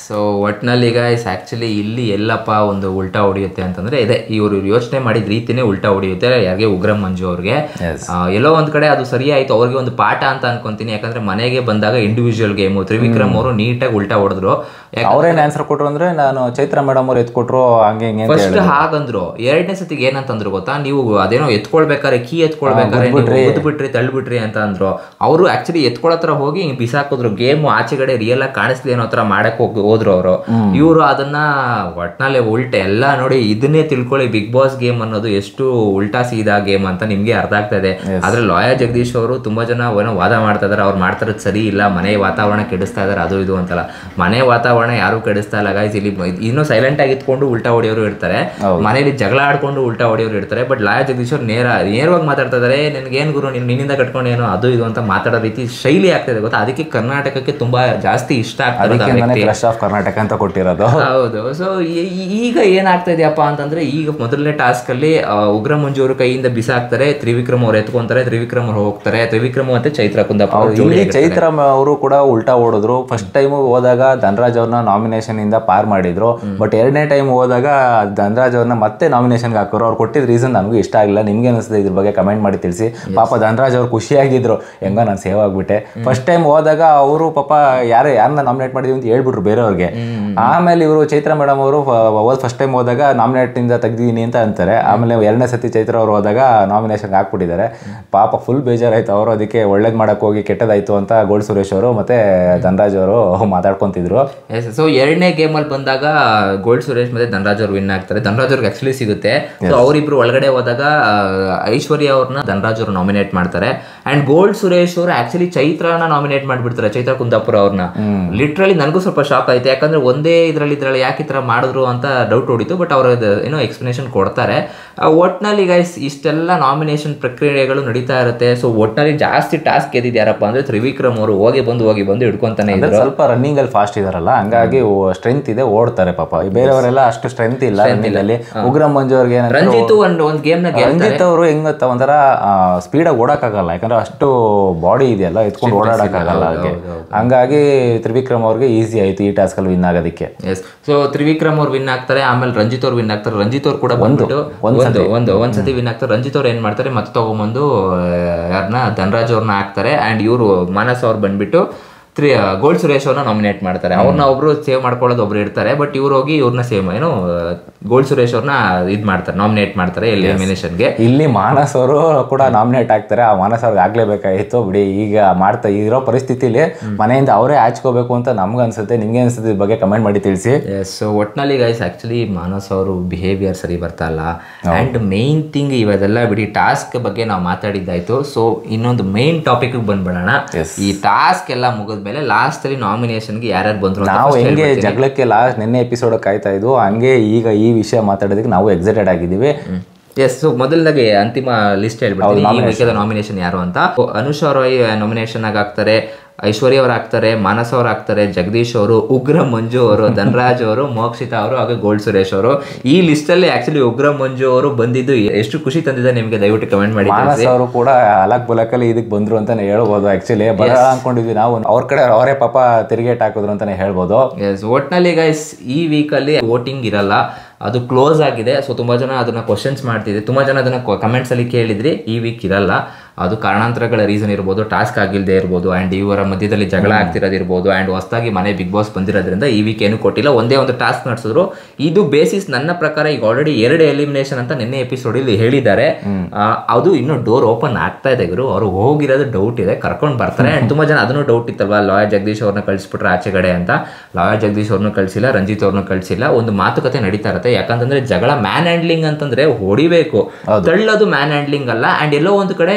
ಸೊ ಒಟ್ನಲ್ಲಿ ಗೈಸ್ ಆ್ಯಕ್ಚುಲಿ ಇಲ್ಲಿ ಎಲ್ಲಪ್ಪ ಒಂದು ಉಲ್ಟಾ ಹೊಡಿಯುತ್ತೆ ಅಂತಂದ್ರೆ ಇದೆ ಇವರು ಯೋಚನೆ ಮಾಡಿದ ರೀತಿನೇ ಉಲ್ಟಾ ಹೊಡಿಯುತ್ತೆ ಯಾರಿಗೆ ಉಗ್ರಂ ಮಂಜು ಅವ್ರಿಗೆ Yes. ಆ, ಎಲ್ಲೋ ಒಂದ್ ಕಡೆ ಅದು ಸರಿ ಆಯ್ತು ಅವ್ರಿಗೆ ಒಂದು ಪಾಠ ಅಂತ ಅನ್ಕೊಂತೀನಿ ಯಾಕಂದ್ರೆ ಮನೆಗೆ ಬಂದಾಗ ಇಂಡಿವಿಜುವಲ್ ಗೇಮು ತ್ರಿವಿಕ್ರಮ್ ಅವರು ನೀಟಾಗಿ ಉಲ್ಟಾ ಹೊಡೆದ್ರು ಅವ್ರೇನ್ ಆನ್ಸರ್ ಕೊಟ್ರು ಅಂದ್ರೆ ನಾನು ಚೈತ್ರ ಮೇಡಮ್ ಅವ್ರು ಎತ್ಕೊಟ್ರು ಹಂಗೆ ಹಿಂಗೆ ಅಂತ ಫಸ್ಟ್ ಹಾಗಂದ್ರು ಎರಡನೇ ಸತಿಗೆ ಏನಂತಂದ್ರು ಗೊತ್ತಾ ನೀವು ಅದೇನೋ ಎತ್ಕೊಳ್ಬೇಕಾರೆ ಕೀ ಎತ್ಕೊಳ್ಬೇಕಾರೆ ನೀವು ಬಿಟ್ರಿ ತಳ್ಳಿಬಿಟ್ರಿ ಅಂತ ಅಂದ್ರು ಅವರು ಆಕ್ಚುಲಿ ಎತ್ಕೊಳತ್ರ ಹೋಗಿ ಹಿಂಗ್ ಬಿಸಾಕಿದ್ರು ಗೇಮ್ ಆಚೆಗಡೆ ರಿಯಲ್ ಆಗಿ ಕಾಣಿಸ್ಲಿ ಅನ್ನೋ ಹತ್ರ ಮಾಡಕ್ ಹೋಗಿ ಹೋದ್ರು ಅವರು ಇವರು ಅದನ್ನ ಒಟ್ನಲ್ಲಿ ಉಲ್ಟೆ ಎಲ್ಲ ನೋಡಿ ಇದನ್ನೇ ತಿಳ್ಕೊಳ್ಳಿ ಬಿಗ್ ಬಾಸ್ ಗೇಮ್ ಅನ್ನೋದು ಎಷ್ಟು ಉಲ್ಟಾ ಸೀದಾ ಗೇಮ್ ಅಂತ ನಿಮ್ಗೆ ಅರ್ಥ ಆಗ್ತಾ ಇದೆ ಆದ್ರೆ ಲಾಯರ್ ಜಗದೀಶ್ ಅವರು ತುಂಬಾ ಜನ ಏನೋ ವಾದ ಮಾಡ್ತಾ ಇದಾರೆ ಅವ್ರು ಮಾಡ್ತಾರದ್ ಸರಿ ಇಲ್ಲ ಮನೆ ವಾತಾವರಣ ಕೆಡಿಸ್ತಾ ಇದಾರೆ ಅದು ಇದು ಅಂತಲ್ಲ ಮನೆ ವಾತಾವರಣ ಯಾರು ಕೆಡಿಸ್ತಾ ಇಲ್ಲ ಗಾಯ್ಸ್ ಇಲ್ಲಿ ಇನ್ನೂ ಸೈಲೆಂಟ್ ಆಗಿ ಇತ್ಕೊಂಡು ಉಲ್ಟಾ ಹೊಡೆಯೋರು ಇರ್ತಾರೆ ಮನೇಲಿ ಜಗಳ ಆಡ್ಕೊಂಡು ಉಲ್ಟಾ ಹೊಡೆಯೋರು ಇರ್ತಾರೆ ಬಟ್ ಲಾಯರ್ ಜಗದೀಶ್ ಅವ್ರು ನೇರ ನೇರವಾಗಿ ಮಾತಾಡ್ತಾ ಇದಾರೆ ಏನ್ ಗುರು ನೀನು ನಿನ್ನಿಂದ ಕಟ್ಕೊಂಡು ಏನೋ ಅದು ಇದು ಅಂತ ಮಾತಾಡೋ ರೀತಿ ಶೈಲಿ ಆಗ್ತಿದೆ ಗೊತ್ತಾ ಅದಕ್ಕೆ ಕರ್ನಾಟಕಕ್ಕೆ ತುಂಬಾ ಜಾಸ್ತಿ ಇಷ್ಟ ಆಗ್ತದೆ ಆ ಅದಕ್ಕೆ ವ್ಯಕ್ತಿ. ಕ್ರಶ್ ಆಫ್ ಕರ್ನಾಟಕ ಅಂತ ಕೊಟ್ಟಿರೋದು ಹೌದು ಸೊ ಈಗ ಏನಾಗ್ತಾ ಇದೆಯಪ್ಪ ಅಂತಂದ್ರೆ ಈಗ ಮೊದಲನೇ ಟಾಸ್ಕ್ ಅಲ್ಲಿ ಆ, ಉಗ್ರ ಮಂಜು ಅವ್ರ ಕೈಯಿಂದ ಬಿಸಾಕ್ತಾರೆ ತ್ರಿವಿಕ್ರಮ್ ಅವ್ರು ಎತ್ಕೊಂತಾರೆ ತ್ರಿವಿಕ್ರಮ್ ಅವ್ರು ಹೋಗ್ತಾರೆ ತ್ರಿವಿಕ್ರಮ್ ಮತ್ತೆ ಚೈತ್ರ ಕುಂದಪ್ಪ ಅವ್ರು ಜೋಡಿ ಇಲ್ಲಿ ಚೈತ್ರ ಅವರು ಕೂಡ ಉಲ್ಟಾ ಓಡಿದ್ರು ಫಸ್ಟ್ ಟೈಮ್ ಹೋದಾಗ ಧನರಾಜ್ ಅವ್ರನ್ನ ನಾಮಿನೇಷನ್ ಇಂದ ಪಾರ್ ಮಾಡಿದ್ರು ಬಟ್ ಎರಡನೇ ಟೈಮ್ ಹೋದಾಗ ಧನರಾಜ್ ಅವ್ರನ್ನ ಮತ್ತೆ ನಾಮಿನೇಷನ್ ಹಾಕೋರು ಅವ್ರು ಕೊಟ್ಟಿದ್ದ ರೀಸನ್ ನನಗೂ ಇಷ್ಟ ಆಗಿಲ್ಲ ನಿಮ್ಗೆ ಅನಿಸ್ತದೆ ಇದ್ರ ಬಗ್ಗೆ ಕಮೆಂಟ್ ಮಾಡಿ ತಿಳಿಸಿ ಪಾಪ ಧನರಾಜ್ ಅವ್ರು ಖುಷಿಯಾಗಿದ್ರು ಹೆಂಗೋ ನಾನು ಸೇವ್ ಆಗ್ಬಿಟ್ಟೆ ಫಸ್ಟ್ ಟೈಮ್ ಹೋದಾಗ ಅವರು ಪಾಪ ಯಾರು ಯಾರನ್ನ ನಾಮಿನೇಟ್ ಮಾಡಿದೀವಿ ಅಂತ ಹೇಳ್ಬಿಟ್ರು ಬೇರೆಯವ್ರಿಗೆ ಆಮೇಲೆ ಇವರು ಚೈತ್ರ ಮೇಡಮ್ ಅವರು ಫಸ್ಟ್ ಟೈಮ್ ಹೋದಾಗ ನಾಮಿನೇಟ್ ಇಂದ ತೆಗ್ದಿದ್ದೀನಿ ಅಂತ ಅಂತಾರೆ ಆಮೇಲೆ ಎರಡನೇ ಸತಿ ಚೈತ್ರ ಅವರು ಹೋದಾಗ ನಾಮಿನೇಷನ್ ಹಾಕ್ಬಿಟ್ಟಿದ್ದಾರೆ ಪಾಪ ಫುಲ್ ಬೇಜಾರಾಯ್ತು ಅವರು ಅದಕ್ಕೆ ಒಳ್ಳೇದ್ ಮಾಡಕ್ ಹೋಗಿ ಕೆಟ್ಟದಾಯ್ತು ಅಂತ ಗೋಲ್ಡ್ ಸುರೇಶ್ ಅವರು ಮತ್ತೆ ಧನರಾಜ್ ಅವರು ಮಾತಾಡ್ಕೊಂತಿದ್ರು ಸೊ ಎರಡನೇ ಗೇಮ್ ಅಲ್ಲಿ ಬಂದಾಗ ಗೋಲ್ಡ್ ಸುರೇಶ್ ಮತ್ತೆ ಧನರಾಜ್ ಅವ್ರು ವಿನ್ ಆಗ್ತಾರೆ ಧನರಾಜ್ ಅವ್ರಿಗೆ ಆಕ್ಚುಲಿ ಸಿಗುತ್ತೆ ಸೊ ಅವರಿಬ್ರು ಒಳಗಡೆ ಹೋದಾಗ ಆ, ಐಶ್ವರ್ಯ ಅವ್ರನ್ನ ಧನರಾಜ್ ಅವರು ನಾಮಿನೇಟ್ ಮಾಡ್ತಾರೆ ಅಂಡ್ ಗೋಲ್ಡ್ ಸುರೇಶ್ ಅವರು ಆಕ್ಚುಲಿ ಚೈತ್ರನ ನಾಮಿನೇಟ್ ಮಾಡ್ಬಿಡ್ತಾರೆ ಚೈತ್ರ ಕುಂದಾಪುರ ಅವ್ರನ್ನ ಲಿಟ್ರಲಿ ನನಗೂ ಸ್ವಲ್ಪ ಶಾಕ್ ಆಯ್ತು ಯಾಕಂದ್ರೆ ಒಂದೇ ಇದ್ರಲ್ಲಿ ಇದ್ರಲ್ಲಿ ಯಾಕೆ ಈ ತರ ಮಾಡಿದ್ರು ಅಂತ ಡೌಟ್ ಹೊಡಿತು ಬಟ್ ಅವ್ರ ಏನೋ ಎಕ್ಸ್ಪ್ಲನೇಷನ್ ಕೊಡ್ತಾರೆ ಆ, ಒಟ್ನಲ್ಲಿ ಗೈಸ್ ಇಷ್ಟೆಲ್ಲ ನಾಮಿನೇಷನ್ ಪ್ರಕ್ರಿಯೆಗಳು ನಡೀತಾ ಇರುತ್ತೆ ಸೊ ಒಟ್ನಲ್ಲಿ ಜಾಸ್ತಿ ಟಾಸ್ಕ್ ಗೆದ್ದಿದ್ದು ಯಾರಪ್ಪ ಅಂದ್ರೆ ತ್ರಿವಿಕ್ರಮ್ ಅವರು ಹೋಗಿ ಬಂದು ಹೋಗಿ ಬಂದು ಹಿಡ್ಕೊಂತಾನೆ ಇದ್ರು ಸ್ವಲ್ಪ ರನ್ನಿಂಗ್ ಅಲ್ಲಿ ಫಾಸ್ಟ್ ಇದಾರಲ್ಲ ಹಂಗಾಗಿ ಸ್ಟ್ರೆಂತ್ ಇದೆ ಓಡ್ತಾರೆ ಪಾಪ ಈ ಬೇರೆಯವರೆಲ್ಲ ಅಷ್ಟು ಸ್ಟ್ರೆಂತ್ ಇಲ್ಲ ರನ್ನಿಂಗ್ ಅಲ್ಲಿ ಉಗ್ರ ಮಂಜು ಅವ್ರಿಗೆ ಏನಂದ್ರೆ ರಂಜಿತ್ ಒಂದ್ ಒಂದ್ ಗೇಮ್ ನ ರಂಜಿತ್ ಅವರು ಹೆಂಗ್ ಗೊತ್ತಾ ಒಂಥರ ಸ್ಪೀಡಾಗಿ ಓಡಕ್ಕಾಗಲ್ಲ ಯಾಕಂದ್ರೆ ಅಷ್ಟು ಬಾಡಿ ಇದೆಯಲ್ಲ ಎತ್ಕೊಂಡು ಓಡಾಡಕ್ಕಾಗಲ್ಲ ಹಾಗೆ ಹಂಗಾಗಿ ತ್ರಿವಿಕ್ರಮ್ ಅವ್ರಿಗೆ ಈಸಿ ಆಯ್ತು ಈ ಟಾಸ್ಕ್ ಅಲ್ಲಿ ವಿನ್ ಆಗೋದಕ್ಕೆ ಎಸ್ ಸೊ ತ್ರಿವಿಕ್ರಮ್ ಅವ್ರು ವಿನ್ ಆಗ್ತಾರೆ ಆಮೇಲೆ ರಂಜಿತ್ ಅವ್ರು ವಿನ್ ಆಗ್ತಾರೆ ರಂಜಿತ್ ಅವ್ರು ಕೂಡ ಬಂದ್ಬಿಟ್ಟು ಒಂದು ಒಂದು ಒಂದ್ಸತಿ ವಿನ್ ಆಗ್ತಾರೆ ರಂಜಿತ್ ಅವ್ರು ಏನ್ ಮಾಡ್ತಾರೆ ಮತ್ತೆ ತಗೊಂಬಂದು ಯಾರನ್ನ ಧನರಾಜ್ ಅವ್ರನ್ನ ಹಾಕ್ತಾರೆ ಅಂಡ್ ಇವರು ಮಾನಸ್ ಅವ್ರು ಬಂದ್ಬಿಟ್ಟು ತ್ರಿ ಗೋಲ್ಡ್ ಸುರೇಶ್ ಅವ್ರನ್ನ ನಾಮಿನೇಟ್ ಮಾಡ್ತಾರೆ ಅವ್ರನ್ನ ಒಬ್ರು ಸೇವ್ ಮಾಡ್ಕೊಳ್ಳೋದು ಒಬ್ರು ಇರ್ತಾರೆ ಬಟ್ ಇವ್ರು ಹೋಗಿ ಇವ್ರನ್ನ ಸೇವ್ ಏನು ಗೋಲ್ಡ್ ಸುರೇಶ್ ಅವ್ರನ್ನ ಇದ್ ಮಾಡ್ತಾರೆ ನಾಮಿನೇಟ್ ಮಾಡ್ತಾರೆ ಎಲಿಮಿನೇಷನ್ಗೆ ಇಲ್ಲಿ ಮಾನಸ್ ಅವರು ಕೂಡ ನಾಮಿನೇಟ್ ಆಗ್ತಾರೆ ಆ ಮಾನಸ್ ಅವ್ರಿಗೆ ಆಗ್ಲೇಬೇಕಾಗಿತ್ತು ಬಿಡಿ ಈಗ ಮಾಡ್ತಾ ಇರೋ ಪರಿಸ್ಥಿತಿಲಿ ಮನೆಯಿಂದ ಅವರೇ ಆಚ್ಕೋಬೇಕು ಅಂತ ನಮ್ಗೆ ಅನ್ಸುತ್ತೆ ನಿಮ್ಗೆ ಅನ್ಸುತ್ತೆ ಇದ್ರ ಬಗ್ಗೆ ಕಮೆಂಟ್ ಮಾಡಿ ತಿಳಿಸಿ ಎಸ್ ಸೊ ಒಟ್ನಲ್ಲಿ ಗೈಸ್ ಆಕ್ಚುಲಿ ಮಾನಸ್ ಅವರು ಬಿಹೇವಿಯರ್ ಸರಿ ಬರ್ತಾ ಇಲ್ಲ ಅಂಡ್ ಮೇನ್ ಥಿಂಗ್ ಇವೆಲ್ಲ ಬಿಡಿ ಟಾಸ್ಕ್ ಬಗ್ಗೆ ನಾವು ಮಾತಾಡಿದ್ದಾಯ್ತು ಸೊ ಇನ್ನೊಂದು ಮೇನ್ ಟಾಪಿಕ್ ಬಂದ್ಬಿಡೋಣ Yes. ಈ ಟಾಸ್ಕ್ ಎಲ್ಲ ಮುಗಿದ್ಮೇಲೆ ಲಾಸ್ಟ್ ಅಲ್ಲಿ ನಾಮಿನೇಷನ್ಗೆ ಯಾರ್ಯಾರು ಬಂದ್ರು ಅಂತ ನಾವು first ಹೆಂಗೆ ಹೇಳ್ಬಿಡ್ತೀನಿ. ಜಗಳಕ್ಕೆ ಲಾಸ್ಟ್ ನಿನ್ನೆ ಎಪಿಸೋಡ್ ಕಾಯ್ತಾ ಇದ್ವು ಹಂಗೆ ಈಗ ಈ ವಿಷಯ ಮಾತಾಡೋದಕ್ಕೆ ನಾವು ಎಕ್ಸೈಟೆಡ್ ಆಗಿದ್ದೀವಿ ಎಸ್ ಸೊ ಮೊದಲದಾಗೆ ಅಂತಿಮ ಲಿಸ್ಟ್ ಹೇಳ್ಬಿಡ್ತೀನಿ ಈ ವೀಕದ ನಾಮಿನೇಷನ್ ಯಾರು ಅಂತ ಅನುಷಾ ರಾಯ್ ನಾಮಿನೇಷನ್ ಆಗಿ ಹಾಕ್ತಾರೆ ಐಶ್ವರ್ಯ ಅವ್ರು ಹಾಕ್ತಾರೆ ಮಾನಸ್ ಅವ್ರು ಹಾಕ್ತಾರೆ ಜಗದೀಶ್ ಅವರು ಉಗ್ರ ಮಂಜು ಅವರು ಧನರಾಜ್ ಅವರು ಮೋಕ್ಷಿತಾ ಅವರು ಹಾಗೆ ಗೋಲ್ಡ್ ಸುರೇಶ್ ಅವರು ಈ ಲಿಸ್ಟ್ ಅಲ್ಲಿ ಆಕ್ಚುಲಿ ಉಗ್ರ ಮಂಜು ಅವರು ಬಂದಿದ್ದು ಎಷ್ಟು ಖುಷಿ ತಂದಿದೆ ನಿಮಗೆ ದಯವಿಟ್ಟು ಕಮೆಂಟ್ ಮಾಡಿ ಮಾನಸ್ ಅವರು ಕೂಡ ಅಲಕ್ ಬಲಕಲ್ಲಿ ಇದಕ್ಕೆ ಬಂದ್ರು ಅಂತಾನೆ ಹೇಳ್ಬೋದು ಆಕ್ಚುಲಿ ಬರಲ್ಲ ಅನ್ಕೊಂಡಿದ್ವಿ ನಾವು ಅವ್ರ ಕಡೆ ಅವರೇ ಪಾಪ ತಿರುಗೇಟ್ ಹಾಕಿದ್ರು ಅಂತಾನೆ ಹೇಳ್ಬೋದು ಎಸ್ ಒಟ್ನಲ್ಲಿ ಗೈಸ್ ಈ ವೀಕಲ್ಲಿ ವೋಟಿಂಗ್ ಇರಲ್ಲ ಅದು ಕ್ಲೋಸ್ ಆಗಿದೆ ಸೊ ತುಂಬ ಜನ ಅದನ್ನ ಕ್ವಶನ್ಸ್ ಮಾಡ್ತಿದ್ದೆ ತುಂಬ ಜನ ಅದನ್ನ ಕಮೆಂಟ್ಸ್ ಅಲ್ಲಿ ಕೇಳಿದ್ರಿ ಈ ವೀಕ್ ಇರಲ್ಲ ಅದು ಕಾರಣಾಂತರಗಳ ರೀಸನ್ ಇರ್ಬೋದು ಟಾಸ್ಕ್ ಆಗಿಲ್ಲದೆ ಇರ್ಬೋದು ಆ್ಯಂಡ್ ಇವರ ಮಧ್ಯದಲ್ಲಿ ಜಗಳ ಆಗ್ತಿರೋದಿರ್ಬೋದು ಆ್ಯಂಡ್ ಹೊಸದಾಗಿ ಮನೆ ಬಿಗ್ ಬಾಸ್ ಬಂದಿರೋದ್ರಿಂದ ಈ ವೀಕ್ ಏನು ಕೊಟ್ಟಿಲ್ಲ ಒಂದೇ ಒಂದು ಟಾಸ್ಕ್ ನಡೆಸಿದ್ರು ಇದು ಬೇಸಿಸ್ ನನ್ನ ಪ್ರಕಾರ ಈಗ ಆಲ್ರೆಡಿ ಎರಡು ಎಲಿಮಿನೇಷನ್ ಅಂತ ನಿನ್ನೆ ಎಪಿಸೋಡ್ ಇಲ್ಲಿ ಹೇಳಿದ್ದಾರೆ ಆ, ಅದು ಇನ್ನೂ ಡೋರ್ ಓಪನ್ ಆಗ್ತಾ ಇದೆ ಗುರು ಅವರು ಹೋಗಿರೋದು ಡೌಟ್ ಇದೆ ಕರ್ಕೊಂಡು ಬರ್ತಾರೆ ಆ್ಯಂಡ್ ತುಂಬ ಜನ ಅದನ್ನು ಡೌಟ್ ಇತ್ತಲ್ವಾ ಲಾಯರ್ ಜಗದೀಶ್ ಅವ್ರನ್ನ ಕಳಿಸ್ಬಿಟ್ರೆ ಆಚೆಗಡೆ ಅಂತ ಲಾಯರ್ ಜಗದೀಶ್ ಅವ್ರನ್ನ ಕಳಿಸಿಲ್ಲ ರಂಜಿತ್ ಅವ್ರನ್ನ ಕಳಿಸಿಲ್ಲ ಒಂದು ಮಾತುಕತೆ ನಡೀತಾ ಇರುತ್ತೆ ಯಾಕಂತಂದ್ರೆ ಜಗಳ ಮ್ಯಾನ್ ಹ್ಯಾಂಡ್ಲಿಂಗ್ ಅಂತಂದ್ರೆ ಹೊಡಿಬೇಕು ತಳ್ಳೋದು ಮ್ಯಾನ್ ಹ್ಯಾಂಡ್ಲಿಂಗ್ ಅಲ್ಲ ಆ್ಯಂಡ್ ಎಲ್ಲೋ ಒಂದು ಕಡೆ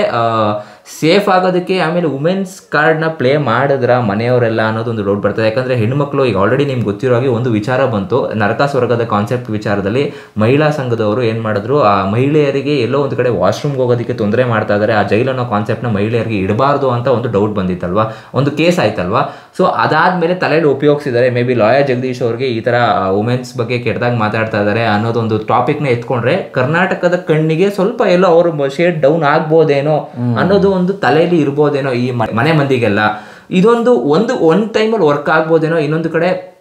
ಸೇಫ್ ಆಗೋದಕ್ಕೆ ಆಮೇಲೆ ವುಮೆನ್ಸ್ ಕಾರ್ಡ್ನ ಪ್ಲೇ ಮಾಡಿದ್ರ ಮನೆಯವರೆಲ್ಲ ಅನ್ನೋದು ಒಂದು ಡೌಟ್ ಬರ್ತದೆ ಯಾಕಂದ್ರೆ ಹೆಣ್ಮಕ್ಳು ಈಗ ಆಲ್ರೆಡಿ ನಿಮ್ಗೆ ಗೊತ್ತಿರೋ ಹಾಗೆ ಒಂದು ವಿಚಾರ ಬಂತು ನರಕ ಸ್ವರ್ಗದ ಕಾನ್ಸೆಪ್ಟ್ ವಿಚಾರದಲ್ಲಿ ಮಹಿಳಾ ಸಂಘದವರು ಏನ್ ಮಾಡಿದ್ರು ಆ ಮಹಿಳೆಯರಿಗೆ ಎಲ್ಲೋ ಒಂದು ಕಡೆ ವಾಶ್ರೂಮ್ಗೆ ಹೋಗೋದಕ್ಕೆ ತೊಂದರೆ ಮಾಡ್ತಾ ಇದ್ದಾರೆ ಆ ಜೈಲ್ ಅನ್ನೋ ಕಾನ್ಸೆಪ್ಟ್ನ ಮಹಿಳೆಯರಿಗೆ ಇಡಬಾರ್ದು ಅಂತ ಒಂದು ಡೌಟ್ ಬಂದಿತ್ತಲ್ವಾ ಒಂದು ಕೇಸ್ ಆಯ್ತಲ್ವಾ ಸೊ ಅದಾದ್ಮೇಲೆ ತಲೆಯಲ್ಲಿ ಉಪಯೋಗಿಸಿದ್ದಾರೆ ಮೇ ಬಿ ಲಾಯರ್ ಜಗದೀಶ್ ಅವ್ರಿಗೆ ಈ ತರ ವುಮೆನ್ಸ್ ಬಗ್ಗೆ ಕೆಟ್ಟದಾಗ ಮಾತಾಡ್ತಾ ಇದ್ದಾರೆ ಅನ್ನೋದೊಂದು ಟಾಪಿಕ್ನ ಎತ್ಕೊಂಡ್ರೆ ಕರ್ನಾಟಕದ ಕಣ್ಣಿಗೆ ಸ್ವಲ್ಪ ಎಲ್ಲೋ ಅವರು ಶೇಡ್ ಡೌನ್ ಆಗ್ಬೋದೇನೋ ಅನ್ನೋದು ಒಂದು ತಲೆಯಲ್ಲಿ ಇರ್ಬೋದೇನೋ ಈ ಮ- ಮನೆ ಮಂದಿಗೆಲ್ಲ ಇದೊಂದು ಒಂದು ಒಂದ್ ಟೈಮಲ್ಲಿ ವರ್ಕ್ ಆಗ್ಬೋದೇನೋ ಇನ್ನೊಂದು ಕಡೆ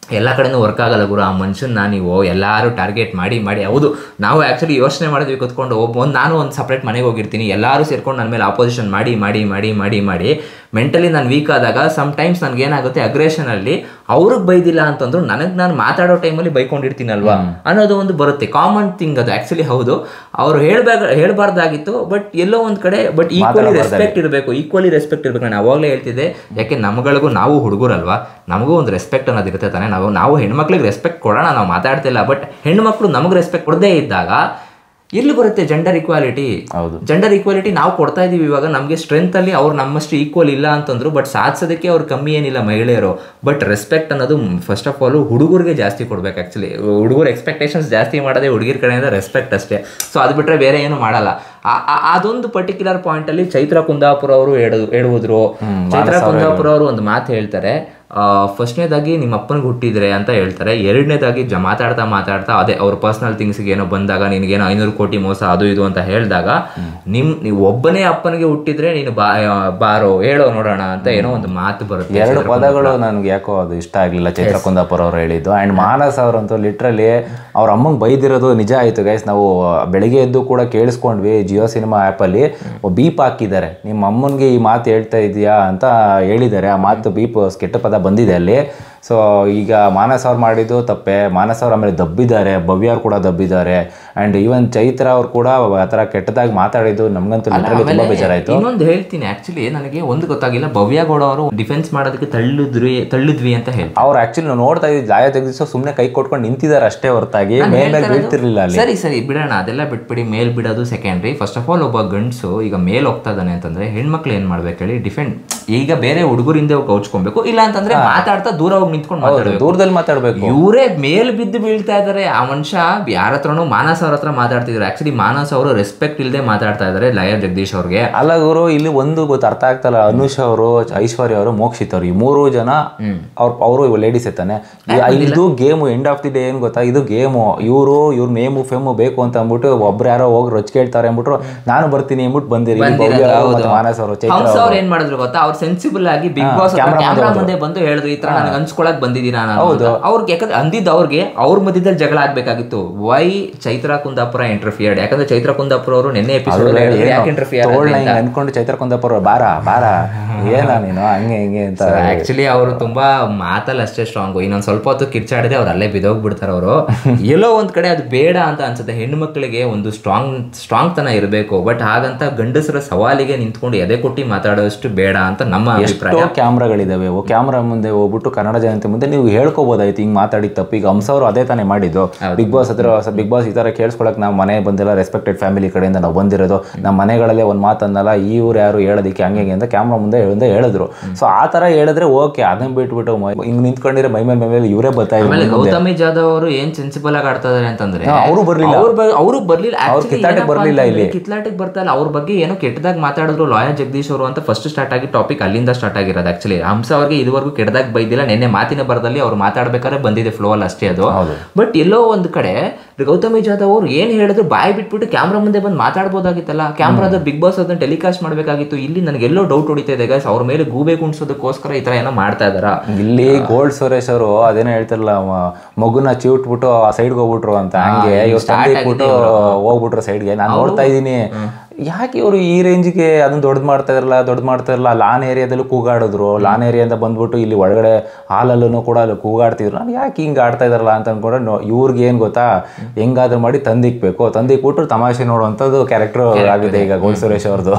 ಎಲ್ಲ ಕಡೆನೂ ವರ್ಕ್ ಆಗಲ್ಲ ಗುರು ಆ ಮನುಷ್ಯನ ನೀವು ಎಲ್ಲರೂ ಟಾರ್ಗೆಟ್ ಮಾಡಿ ಮಾಡಿ ಹೌದು ನಾವು ಆ್ಯಕ್ಚುಲಿ ಯೋಚನೆ ಮಾಡಿದ್ವಿ ಕೂತ್ಕೊಂಡು ಒಬ್ಬ ಒಂದು ನಾನು ಒಂದು ಸಪ್ರೇಟ್ ಮನೆಗೆ ಹೋಗಿರ್ತೀನಿ ಎಲ್ಲರೂ ಸೇರ್ಕೊಂಡು ನನ್ನ ಮೇಲೆ ಆಪೋಸಿಷನ್ ಮಾಡಿ ಮಾಡಿ ಮಾಡಿ ಮಾಡಿ ಮಾಡಿ ಮೆಂಟಲಿ ನಾನು ವೀಕ್ ಆದಾಗ ಸಮ್ ಟೈಮ್ಸ್ ನನಗೆ ಏನಾಗುತ್ತೆ ಅಗ್ರೆಷನಲ್ಲಿ ಅವ್ರಿಗೆ ಬೈದಿಲ್ಲ ಅಂತಂದ್ರು ನನಗೆ ನಾನು ಮಾತಾಡೋ ಟೈಮಲ್ಲಿ ಬೈಕೊಂಡಿರ್ತೀನಲ್ವಾ ಅನ್ನೋದು ಒಂದು ಬರುತ್ತೆ ಕಾಮನ್ ಥಿಂಗ್ ಅದು ಆ್ಯಕ್ಚುಲಿ ಹೌದು ಅವ್ರು ಹೇಳ್ಬೇಕು ಹೇಳ್ಬಾರ್ದಾಗಿತ್ತು ಬಟ್ ಎಲ್ಲೋ ಒಂದು ಕಡೆ ಬಟ್ ಈಕ್ವಲಿ ರೆಸ್ಪೆಕ್ಟ್ ಇರಬೇಕು ಈಕ್ವಲಿ ರೆಸ್ಪೆಕ್ಟ್ ಇರಬೇಕು ನಾನು ಅವಾಗಲೇ ಹೇಳ್ತಿದ್ದೆ ಯಾಕೆ ನಮ್ಗಳಿಗೂ ನಾವು ಹುಡುಗರಲ್ವಾ ನಮಗೂ ಒಂದು ರೆಸ್ಪೆಕ್ಟ್ ಅನ್ನೋದು ಇರುತ್ತೆ ತಾನೆ ನಾವು ನಾವು ಹೆಣ್ಮಕ್ಳಿಗೆ ರೆಸ್ಪೆಕ್ಟ್ ಕೊಡೋಣ ನಾವು ಮಾತಾಡ್ತಿಲ್ಲ ಬಟ್ ಹೆಣ್ಮಕ್ಳು ನಮಗೆ ರೆಸ್ಪೆಕ್ಟ್ ಕೊಡದೇ ಇದ್ದಾಗ ಎಲ್ಲಿ ಬರುತ್ತೆ ಜೆಂಡರ್ ಇಕ್ವಾಲಿಟಿ ಹೌದು ಜೆಂಡರ್ ಈಕ್ವಾಲಿಟಿ ನಾವು ಕೊಡ್ತಾ ಇದೀವಿ ಇವಾಗ ನಮಗೆ ಸ್ಟ್ರೆಂತ್ ಅಲ್ಲಿ ಅವ್ರು ನಮ್ಮಷ್ಟು ಈಕ್ವಲ್ ಇಲ್ಲ ಅಂತಂದ್ರು ಬಟ್ ಸಾಧಿಸೋದಕ್ಕೆ ಅವ್ರು ಕಮ್ಮಿ ಏನಿಲ್ಲ ಮಹಿಳೆಯರು ಬಟ್ ರೆಸ್ಪೆಕ್ಟ್ ಅನ್ನೋದು ಫಸ್ಟ್ ಆಫ್ ಆಲ್ ಹುಡುಗರಿಗೆ ಜಾಸ್ತಿ ಕೊಡ್ಬೇಕು ಆ್ಯಕ್ಚುಲಿ ಹುಡುಗರು ಎಕ್ಸ್ಪೆಕ್ಟೇಷನ್ಸ್ ಜಾಸ್ತಿ ಮಾಡೋದೇ ಹುಡುಗಿರ ಕಡೆಯಿಂದ ರೆಸ್ಪೆಕ್ಟ್ ಅಷ್ಟೇ ಸೊ ಅದು ಬಿಟ್ರೆ ಬೇರೆ ಏನು ಮಾಡಲ್ಲ ಆ- ಆ- ಅದೊಂದು ಪರ್ಟಿಕ್ಯುಲರ್ ಪಾಯಿಂಟ್ ಅಲ್ಲಿ ಚೈತ್ರ ಕುಂದಾಪುರ ಅವರು ಹೇಳು ಹೇಳುವುದ್ರು ಚೈತ್ರ ಕುಂದಾಪುರ ಅವರು ಒಂದು ಮಾತು ಹೇಳ್ತಾರೆ ಫಸ್ಟ್ನೇದಾಗಿ ನಿಮ್ಮ ಅಪ್ಪನಿಗೆ ಹುಟ್ಟಿದ್ರೆ ಅಂತ ಹೇಳ್ತಾರೆ ಎರಡನೇದಾಗಿ ಜ ಮಾತಾಡ್ತಾ ಮಾತಾಡ್ತಾ ಅದೇ ಅವ್ರ ಪರ್ಸನಲ್ ಥಿಂಗ್ಸ್ಗೆ ಏನೋ ಬಂದಾಗ ನಿನಗೇನೋ ಐನೂರು ಕೋಟಿ ಮೋಸ ಅದು ಇದು ಅಂತ ಹೇಳಿದಾಗ ನಿಮ್ ನೀವು ಒಬ್ಬನೇ ಅಪ್ಪನಿಗೆ ಹುಟ್ಟಿದ್ರೆ ನೀನು ಬಾ ಆ, ಬಾರೋ ಹೇಳೋ ನೋಡೋಣ ಅಂತ ಏನೋ ಒಂದು ಮಾತು ಬರುತ್ತೆ ಎರಡು ಪದಗಳು ನನಗೆ ಯಾಕೋ ಅದು ಇಷ್ಟ ಆಗಲಿಲ್ಲ ಚೈತ್ರ ಕುಂದಾಪುರ ಅವ್ರು ಹೇಳಿದ್ದು ಆ್ಯಂಡ್ ಮಾನಸ್ ಅವರಂತೂ ಲಿಟ್ರಲಿ ಅವ್ರ ಅಮ್ಮಂಗೆ ಬೈದಿರೋದು ನಿಜ ಆಯಿತು ಗೈಸ್ ನಾವು ಬೆಳಿಗ್ಗೆ ಎದ್ದು ಕೂಡ ಕೇಳಿಸ್ಕೊಂಡ್ವಿ ಜಿಯೋ ಸಿನಿಮಾ ಆ್ಯಪಲ್ಲಿ ಬೀಪ್ ಹಾಕಿದ್ದಾರೆ ನಿಮ್ಮ ಅಮ್ಮನಿಗೆ ಈ ಮಾತು ಹೇಳ್ತಾ ಇದೆಯಾ ಅಂತ ಹೇಳಿದ್ದಾರೆ ಆ ಮಾತು ಬೀಪ್ ಕೆಟ್ಟ ಪದ ಬಂದಿದೆ ಅಲ್ಲಿ ಸೊ ಈಗ ಮಾನಸ್ ಅವ್ರು ಮಾಡಿದ್ದು ತಪ್ಪೆ ಮಾನಸ್ ಅವ್ರು ಆಮೇಲೆ ದಬ್ಬಿದ್ದಾರೆ ಭವ್ಯ ಅವ್ರು ಕೂಡ ದಬ್ಬಿದ್ದಾರೆ ಆ್ಯಂಡ್ ಈವನ್ ಚೈತ್ರ ಅವ್ರು ಕೂಡ ಆ ಥರ ಕೆಟ್ಟದಾಗಿ ಮಾತಾಡಿದ್ದು ನಮಗಂತೂ ಲಿಟ್ರಲಿ ತುಂಬ ಬೇಜಾರಾಯಿತು ಇನ್ನೊಂದು ಹೇಳ್ತೀನಿ ಆಕ್ಚುಲಿ ನನಗೆ ಒಂದು ಗೊತ್ತಾಗಿಲ್ಲ ಭವ್ಯ ಗೌಡ ಅವರು ಡಿಫೆನ್ಸ್ ಮಾಡೋದಕ್ಕೆ ತಳ್ಳಿದ್ವಿ ತಳ್ಳಿದ್ವಿ ಅಂತ ಹೇಳ್ತಾರೆ ಅವ್ರು ಆಕ್ಚುಲಿ ನೋಡ್ತಾ ಇದ್ದ ಲಾಯ ಜಗದೀಶ್ ಸುಮ್ಮನೆ ಕೈ ಕೊಟ್ಕೊಂಡು ನಿಂತಿದ್ದಾರೆ ಅಷ್ಟೇ ಹೊರತಾಗಿ ಮೇಲ್ ಮೇಲೆ ಬೀಳ್ತಿರ್ಲಿಲ್ಲ ಅಲ್ಲಿ ಸರಿ ಸರಿ ಬಿಡೋಣ ಅದೆಲ್ಲ ಬಿಟ್ಬಿಡಿ ಮೇಲ್ ಬಿಡೋದು ಸೆಕೆಂಡ್ರಿ ಫಸ್ಟ್ ಆಫ್ ಆಲ್ ಒಬ್ಬ ಗಂಡಸು ಈಗ ಮೇಲ್ ಹೋಗ್ತಾ ಇದ್ದಾನೆ ಅಂತಂದ್ರೆ ಹೆಣ್ಮಕ್ಳು ಏನ್ ಮಾಡ್ಬೇಕು ಹೇಳಿ ಡಿಫೆಂಡ್ ಈಗ ಬೇರೆ ಹುಡುಗರಿಂದ ಕೌಚ್ಕೊಬೇಕು ಇಲ್ಲ ಅಂತಂದ್ರೆ ಮಾತಾಡ್ತಾ ದೂರ ಹೋಗಿ ನಿಂತ್ಕೊಂಡು ಮಾತಾಡ್ಬೇಕು ದೂರದಲ್ಲಿ ಮಾತಾಡ್ಬೇಕು ಇವರೇ ಮೇಲ್ ಬಿದ್ದು ಬೀಳ್ತಾ ಇದಾರೆ ಆ ಮನುಷ್ಯ ಯಾರ ಹತ್ರನೂ ಮಾನಸ್ ಅವ್ರ ಹತ್ರ ಮಾತಾಡ್ತಿದ್ರು ಆಕ್ಚುಲಿ ಮಾನಸ್ ಅವರು ರೆಸ್ಪೆಕ್ಟ್ ಇಲ್ಲದೆ ಮಾತಾಡ್ತಾ ಇದಾರೆ ಲಯರ್ ಜಗದೀಶ್ ಅವ್ರಿಗೆ ಅಲ್ಲ ಗುರು ಇಲ್ಲಿ ಒಂದು ಗೊತ್ತು ಅರ್ಥ ಆಗ್ತಲ್ಲ ಅನುಷ್ ಅವರು ಐಶ್ವರ್ಯ ಅವರು ಮೋಕ್ಷಿತ್ ಅವರು ಈ ಮೂರು ಜನ ಅವ್ರ ಅವರು ಲೇಡೀಸ್ ಇರ್ತಾನೆ ಇದು game end of the day ಏನ್ ಗೊತ್ತಾ ಇದು ಗೇಮು ಇವರು ಇವ್ರ ನೇಮು ಫೇಮು ಬೇಕು ಅಂತ ಅಂದ್ಬಿಟ್ಟು ಒಬ್ರು ಯಾರೋ ಹೋಗಿ ರೊಚ್ ಕೇಳ್ತಾರೆ ಅಂದ್ಬಿಟ್ಟು ನಾನು ಬರ್ತೀನಿ ಅಂದ್ಬಿಟ್ಟು ಬಂದಿರಿ ಇಲ್ಲಿ ಭವ್ಯ ಅವರು ಮತ್ತೆ ಮಾನಸ್ ಅವರು ಚೈತ್ರ ಹಂಸ ಅವ್ರು ಏನ್ ಮಾಡಿದ್ರು ಗೊತ್ತಾ ಅವ್ರು ಸೆನ್ಸಿಬಲ್ ಆಗಿ ಬಿಗ್ ಬಾಸ್ ಕ್ಯಾಮ್ರಾ ಮುಂದೆ ಬಂದು ಹೇಳಿದ್ರು ಈ ತರ ನನಗೆ ಅನ್ಸ್ಕೊಳಕ್ ಬಂದಿದ್ದೀರಾ ನಾನು ಅಂತ. ಅವ್ರಿಗೆ ಯಾಕಂದ್ರೆ ಅಂದಿದ್ದು ಅವ್ರಿಗೆ ಅವ್ರ ಮಧ್ಯದಲ್ಲಿ ಜಗಳ ಆಗ್ಬೇಕಾಗಿತ್ತು ವೈ ಚೈತ್ರ ಕುಂದಾಪುರ ಇಂಟರ್ಫಿಯರ್ಡ್ ಯಾಕಂದ್ರೆ ಚೈತ್ರ ಕುಂದಾಪುರ ಅವರು ನಿನ್ನೆ ಎಪಿಸೋಡ್ ಯಾಕೆ ಇಂಟರ್ಫಿಯರ್ ತೋಳ್ನ ಹಿಂಗ್ ಅನ್ಕೊಂಡು ಚೈತ್ರ ಕುಂದಾಪುರ ಬಾರ ಬಾರ ಏನ ನೀನು ಹಂಗೆ ಹಿಂಗೆ ಅಂತ ಆಕ್ಚುಲಿ ಅವರು ತುಂಬಾ ಮಾತಲ್ಲಿ ಅಷ್ಟೇ ಸ್ಟ್ರಾಂಗ್ ಇನ್ನೊಂದ್ ಸ್ವಲ್ಪ ಹೊತ್ತು ಕಿರ್ಚಾಡಿದ್ರೆ ಅವ್ರು ಅಲ್ಲೇ ಬಿದ್ದೋಗ್ಬಿಡ್ತಾರೆ ಅವರು ಎಲ್ಲೋ ಒಂದ್ ಕಡೆ ಅದು ಬೇಡ ಅಂತ ಅನ್ಸುತ್ತೆ ಹೆಣ್ಣು ಮಕ್ಕಳಿಗೆ ಒಂದು ಸ್ಟ್ರಾಂಗ್ ಸ್ಟ್ರಾಂಗ್ ತನ ಇರಬೇಕು ಬಟ್ ಹಾಗಂತ ಗಂಡಸರ ಸವಾಲಿಗೆ ನಿಂತ್ಕೊಂಡು ಎದೆ ಕೊಟ್ಟಿ ಮಾತಾಡೋಷ್ಟು ಬೇಡ ಅಂತ ನಮ್ಮ ಅಭಿಪ್ರಾಯ ಎಷ್ಟೋ ಕ್ಯಾಮ್ರಾಗಳಿದಾವೆ ಓ ಕ್ಯಾಮ್ರಾ ಮುಂದೆ ಹೋಗ್ಬಿಟ್ಟು ಕನ್ನಡ ಜನತೆ ಮುಂದೆ ನೀವು ಹೇಳ್ಕೋಬೋದಾಯ್ತು ಹಿಂಗ್ ಮಾತಾಡಿದ ತಪ್ಪು ಈಗ ಹಂಸ ಅವರು ಅದೇ ತಾನೇ ಮಾಡಿದ್ದು ಬಿಗ್ ಬಾಸ್ ಹತ್ರ ಬಿಗ್ ಬಾಸ್ ಈ ತರ ಕೇಳಿಸ್ಕೊಳಕ್ ನಾವು ಮನೆ ಬಂದಿಲ್ಲ ರೆಸ್ಪೆಕ್ಟೆಡ್ ಫ್ಯಾಮಿಲಿ ಕಡೆಯಿಂದ ನಾವು ಬಂದಿರೋದು ನಮ್ಮ ಮನೆಗಳಲ್ಲೇ ಒಂದು ಮಾತನ್ನಲ್ಲ ಇವ್ರು ಯಾರು ಹೇಳೋದಕ್ಕೆ ಹಂಗೆ ಹಿಂಗೆ ಅಂತ ಕ್ಯಾಮ್ರಾ ಮುಂದೆ ಮುಂದೆ ಹೇಳಿದ್ರು ಸೊ ಆ ತರ ಹೇಳಿದ್ರೆ ಓಕೆ ಅದನ್ನ ಬಿಟ್ಬಿಟ್ಟು ಮ- ಹಿಂಗ್ ನಿಂತ್ಕೊಂಡಿರೋ ಮೈ ಮೇಲೆ ಮೈ ಮೇಲೆ ಇವರೇ ಬರ್ತಾ ಆಮೇಲೆ ಇದ್ರು ಗೌತಮಿ ಜಾಧವ್ ಅವರು ಏನ್ ಸೆನ್ಸಿಬಲ್ ಆಗಿ ಆಡ್ತಾ ಇದಾರೆ ಅಂತಂದ್ರೆ ಅವರು ಬರ್ಲಿಲ್ಲ ಅವರು ಬರ್ಲಿಲ್ಲ Actually ಕಿತ್ತಾಟಕ್ಕೆ ಏನಪ್ಪಾ ಬರ್ಲಿಲ್ಲ ಅಂತಂದ್ರೆ ಇಲ್ಲಿ. ಕಿತ್ಲಾಟಕ್ಕೆ ಬರ್ತಾ ಇಲ್ಲ ಅವ್ರ ಬಗ್ಗೆ ಏನೋ ಕೆಟ್ಟದಾಗಿ ಮಾತಾಡಿದ್ರು ಲಾಯರ್ ಜಗದೀಶ್ ಅವರು ಅಂತ ಫಸ್ಟ್ ಸ್ಟಾರ್ಟ್ ಆಗಿ ಟಾಪಿಕ್ ಅಲ್ಲಿಂದ ಸ್ಟಾರ್ಟ್ ಆಗಿರೋದು ಆಕ್ಚುಲಿ ಹಂಸ ಅವ್ರಿಗೆ ಇದುವರೆಗೂ ಕೆಟ್ಟದಾಗಿ ಬೈದಿಲ್ಲ ನಿನ್ನೆ ಮಾತಿನ ಬರದಲ್ಲಿ ಅವ್ರು ಮಾತಾಡ್ಬೇಕಾದ್ರೆ ಬಂದಿದೆ ಫ್ಲೋ ಅಲ್ಲಿ ಅಷ್ಟೇ ಅದು ಬಟ್ ಎಲ್ಲೋ ಒಂದ್ ಕಡೆ ಗೌತಮಿ ಜಾಧವ್ ಅವ್ರು ಏನ್ ಹೇಳಿದ್ರು ಬಾಯಿ ಬಿಟ್ಬಿಟ್ಟು ಕ್ಯಾಮ್ರಾ ಮುಂದೆ ಬಂದು ಮಾತಾಡ್ಬೋದಾಗಿತ್ತಲ್ಲ ಕ್ಯಾಮ್ರಾದ ಬಿಗ್ ಬಾಸ್ ಅದನ್ನ ಟೆಲಿಕಾಸ್ಟ್ ಮಾಡ್ಬೇಕಾಗಿತ್ತು ಇಲ್ಲಿ ನನಗೆ ಎಲ್ಲೋ ಡೌಟ್ ಹೊಡಿತಾ ಇದೆ guys. ಅವ್ರ ಮೇಲೆ ಗೂಬೆ ಕುಣಿಸೋದಕ್ಕೋಸ್ಕರ ಈ ತರ ಏನೋ ಮಾಡ್ತಾ ಇದಾರಾ ಇಲ್ಲಿ ಗೋಲ್ಡ್ ಸುರೇಶ್ ಅವರು ಅದೇನೋ ಹೇಳ್ತಾರಲ್ಲ ಮ- ಮಗುನ ಚಿವುಟ್ಬಿಟ್ಟು ಆ ಸೈಡ್ಗೆ ಹೋಗ್ಬಿಟ್ರು ಅಂತ ಹಂಗೆ ಇವ್ರು ತಂದೆ ಇಟ್ಬಿಟ್ಟು ಹೋಗ್ಬಿಟ್ರು ಸೈಡ್ಗೆ ನಾನು ನೋಡ್ತಾ ಇದ್ದೀನಿ ಯಾಕೆ ಇವರು ಈ ರೇಂಜ್ಗೆ ಅದನ್ನ ದೊಡ್ಡದು ಮಾಡ್ತಾ ಇರಲ್ಲ ದೊಡ್ಡದು ಮಾಡ್ತಾ ಇರಲ್ಲ ಲಾನ್ ಏರಿಯಾದಲ್ಲೂ ಕೂಗಾಡಿದ್ರು ಲಾನ್ ಏರಿಯಾದಿಂದ ಬಂದ್ಬಿಟ್ಟು ಇಲ್ಲಿ ಒಳಗಡೆ ಹಾಲಲ್ಲೂ ಕೂಡ ಅಲ್ಲಿ ಕೂಗಾಡ್ತಿದ್ರು ನಾನು ಯಾಕೆ ಹಿಂಗೆ ಆಡ್ತಾ ಇದಾರಲ್ಲ ಅಂತ ಅನ್ಕೊಂಡ್ರೆ ನೋ- ಇವ್ರಿಗೆ ಏನು ಗೊತ್ತಾ ಹೆಂಗಾದ್ರೂ ಮಾಡಿ ತಂದಿಕ್ಬೇಕು ತಂದಿಕ್ಬಿಟ್ಟು ತಮಾಷೆ ನೋಡುವಂಥದ್ದು ಕ್ಯಾರೆಕ್ಟರ್ ಆಗಿದೆ ಈಗ ಗೋಲ್ಡ್ ಸುರೇಶ್ ಅವ್ರದ್ದು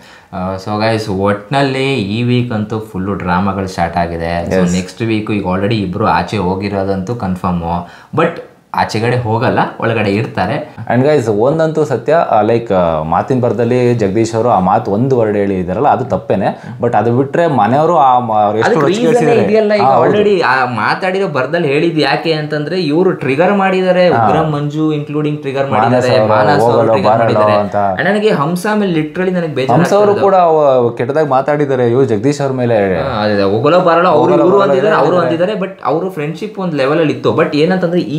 ಸೊ ಗೈಸ್ ಒಟ್ನಲ್ಲಿ ಈ ವೀಕ್ ಅಂತೂ ಫುಲ್ಲು ಡ್ರಾಮಾಗಳು ಸ್ಟಾರ್ಟ್ ಆಗಿದೆ ಸೊ ನೆಕ್ಸ್ಟ್ ವೀಕ್ ಈಗ ಆಲ್ರೆಡಿ ಇಬ್ರು ಆಚೆ ಹೋಗಿರೋದಂತೂ ಕನ್ಫರ್ಮು ಬಟ್ ಆಚೆಗಡೆ ಹೋಗಲ್ಲ ಒಳಗಡೆ ಇರ್ತಾರೆ ಅಂಡ್ ಗೈಸ್ ಒಂದಂತೂ ಸತ್ಯ ಲೈಕ್ ಮಾತಿನ ಬರದಲ್ಲಿ ಜಗದೀಶ್ ಅವರು ಆ ಮಾತು ಒಂದು ವರ್ಡ್ ಹೇಳಿದಾರಲ್ಲ ಅದು ತಪ್ಪೇನೆ ಬಟ್ ಅದು ಬಿಟ್ರೆ ಮನೆಯವರು ಆ ಮ- ಅವ್ರು ಎಷ್ಟು ರೊಚ್ಚಿ ಕೇಳ್ಸಿದಾರೆ. ಇದೆಯಲ್ಲ ಈಗ ಆಲ್ರೆಡಿ ಮಾತಾಡಿರೋ ಬರ್ದಲ್ಲಿ ಹೇಳಿದ್ ಯಾಕೆ ಅಂತಂದ್ರೆ ಇವರು ಟ್ರಿಗರ್ ಮಾಡಿದ್ದಾರೆ ಉಗ್ರ ಮಂಜು ಇನ್ಕ್ಲೂಡಿಂಗ್ ಟ್ರಿಗರ್ ಮಾಡಿದ್ದಾರೆ ಅವ್ರು ಮಾನಸ್ ಅವರು ಹೋಗಲ್ಲ, ಟ್ರಿಗರ್ ಬರಲ್ಲ ಮಾಡಿದ್ದಾರೆ ಅಂತ. And ನನಗೆ ಹಂಸ ಮೇಲೆ ಲಿಟ್ರಲಿ ನನಗೆ ಬೇಜಾರು ಹಂಸ ಅವರು ಕೂಡ ಅವ- ಕೆಟ್ಟದಾಗಿ ಮಾತಾಡಿದ್ದಾರೆ ಇವ್ರು ಜಗದೀಶ್ ಅವ್ರ ಮೇಲೆ ಹೋಗಲೋ ಬರಲ್ಲ ಅವರು ಇವರು ಅಂದಿದ್ದಾರೆ ಅವರು ಅಂದಿದ್ದಾರೆ ಬಟ್ ಅವರು ಫ್ರೆಂಡ್ಶಿಪ್ ಒಂದು ಲೆವೆಲ್ ಅಲ್ಲಿ ಇತ್ತು ಬಟ್ ಏನಂತಂದ್ರೆ ಈ ವೀಕ್ ಅಲ್ಲಿ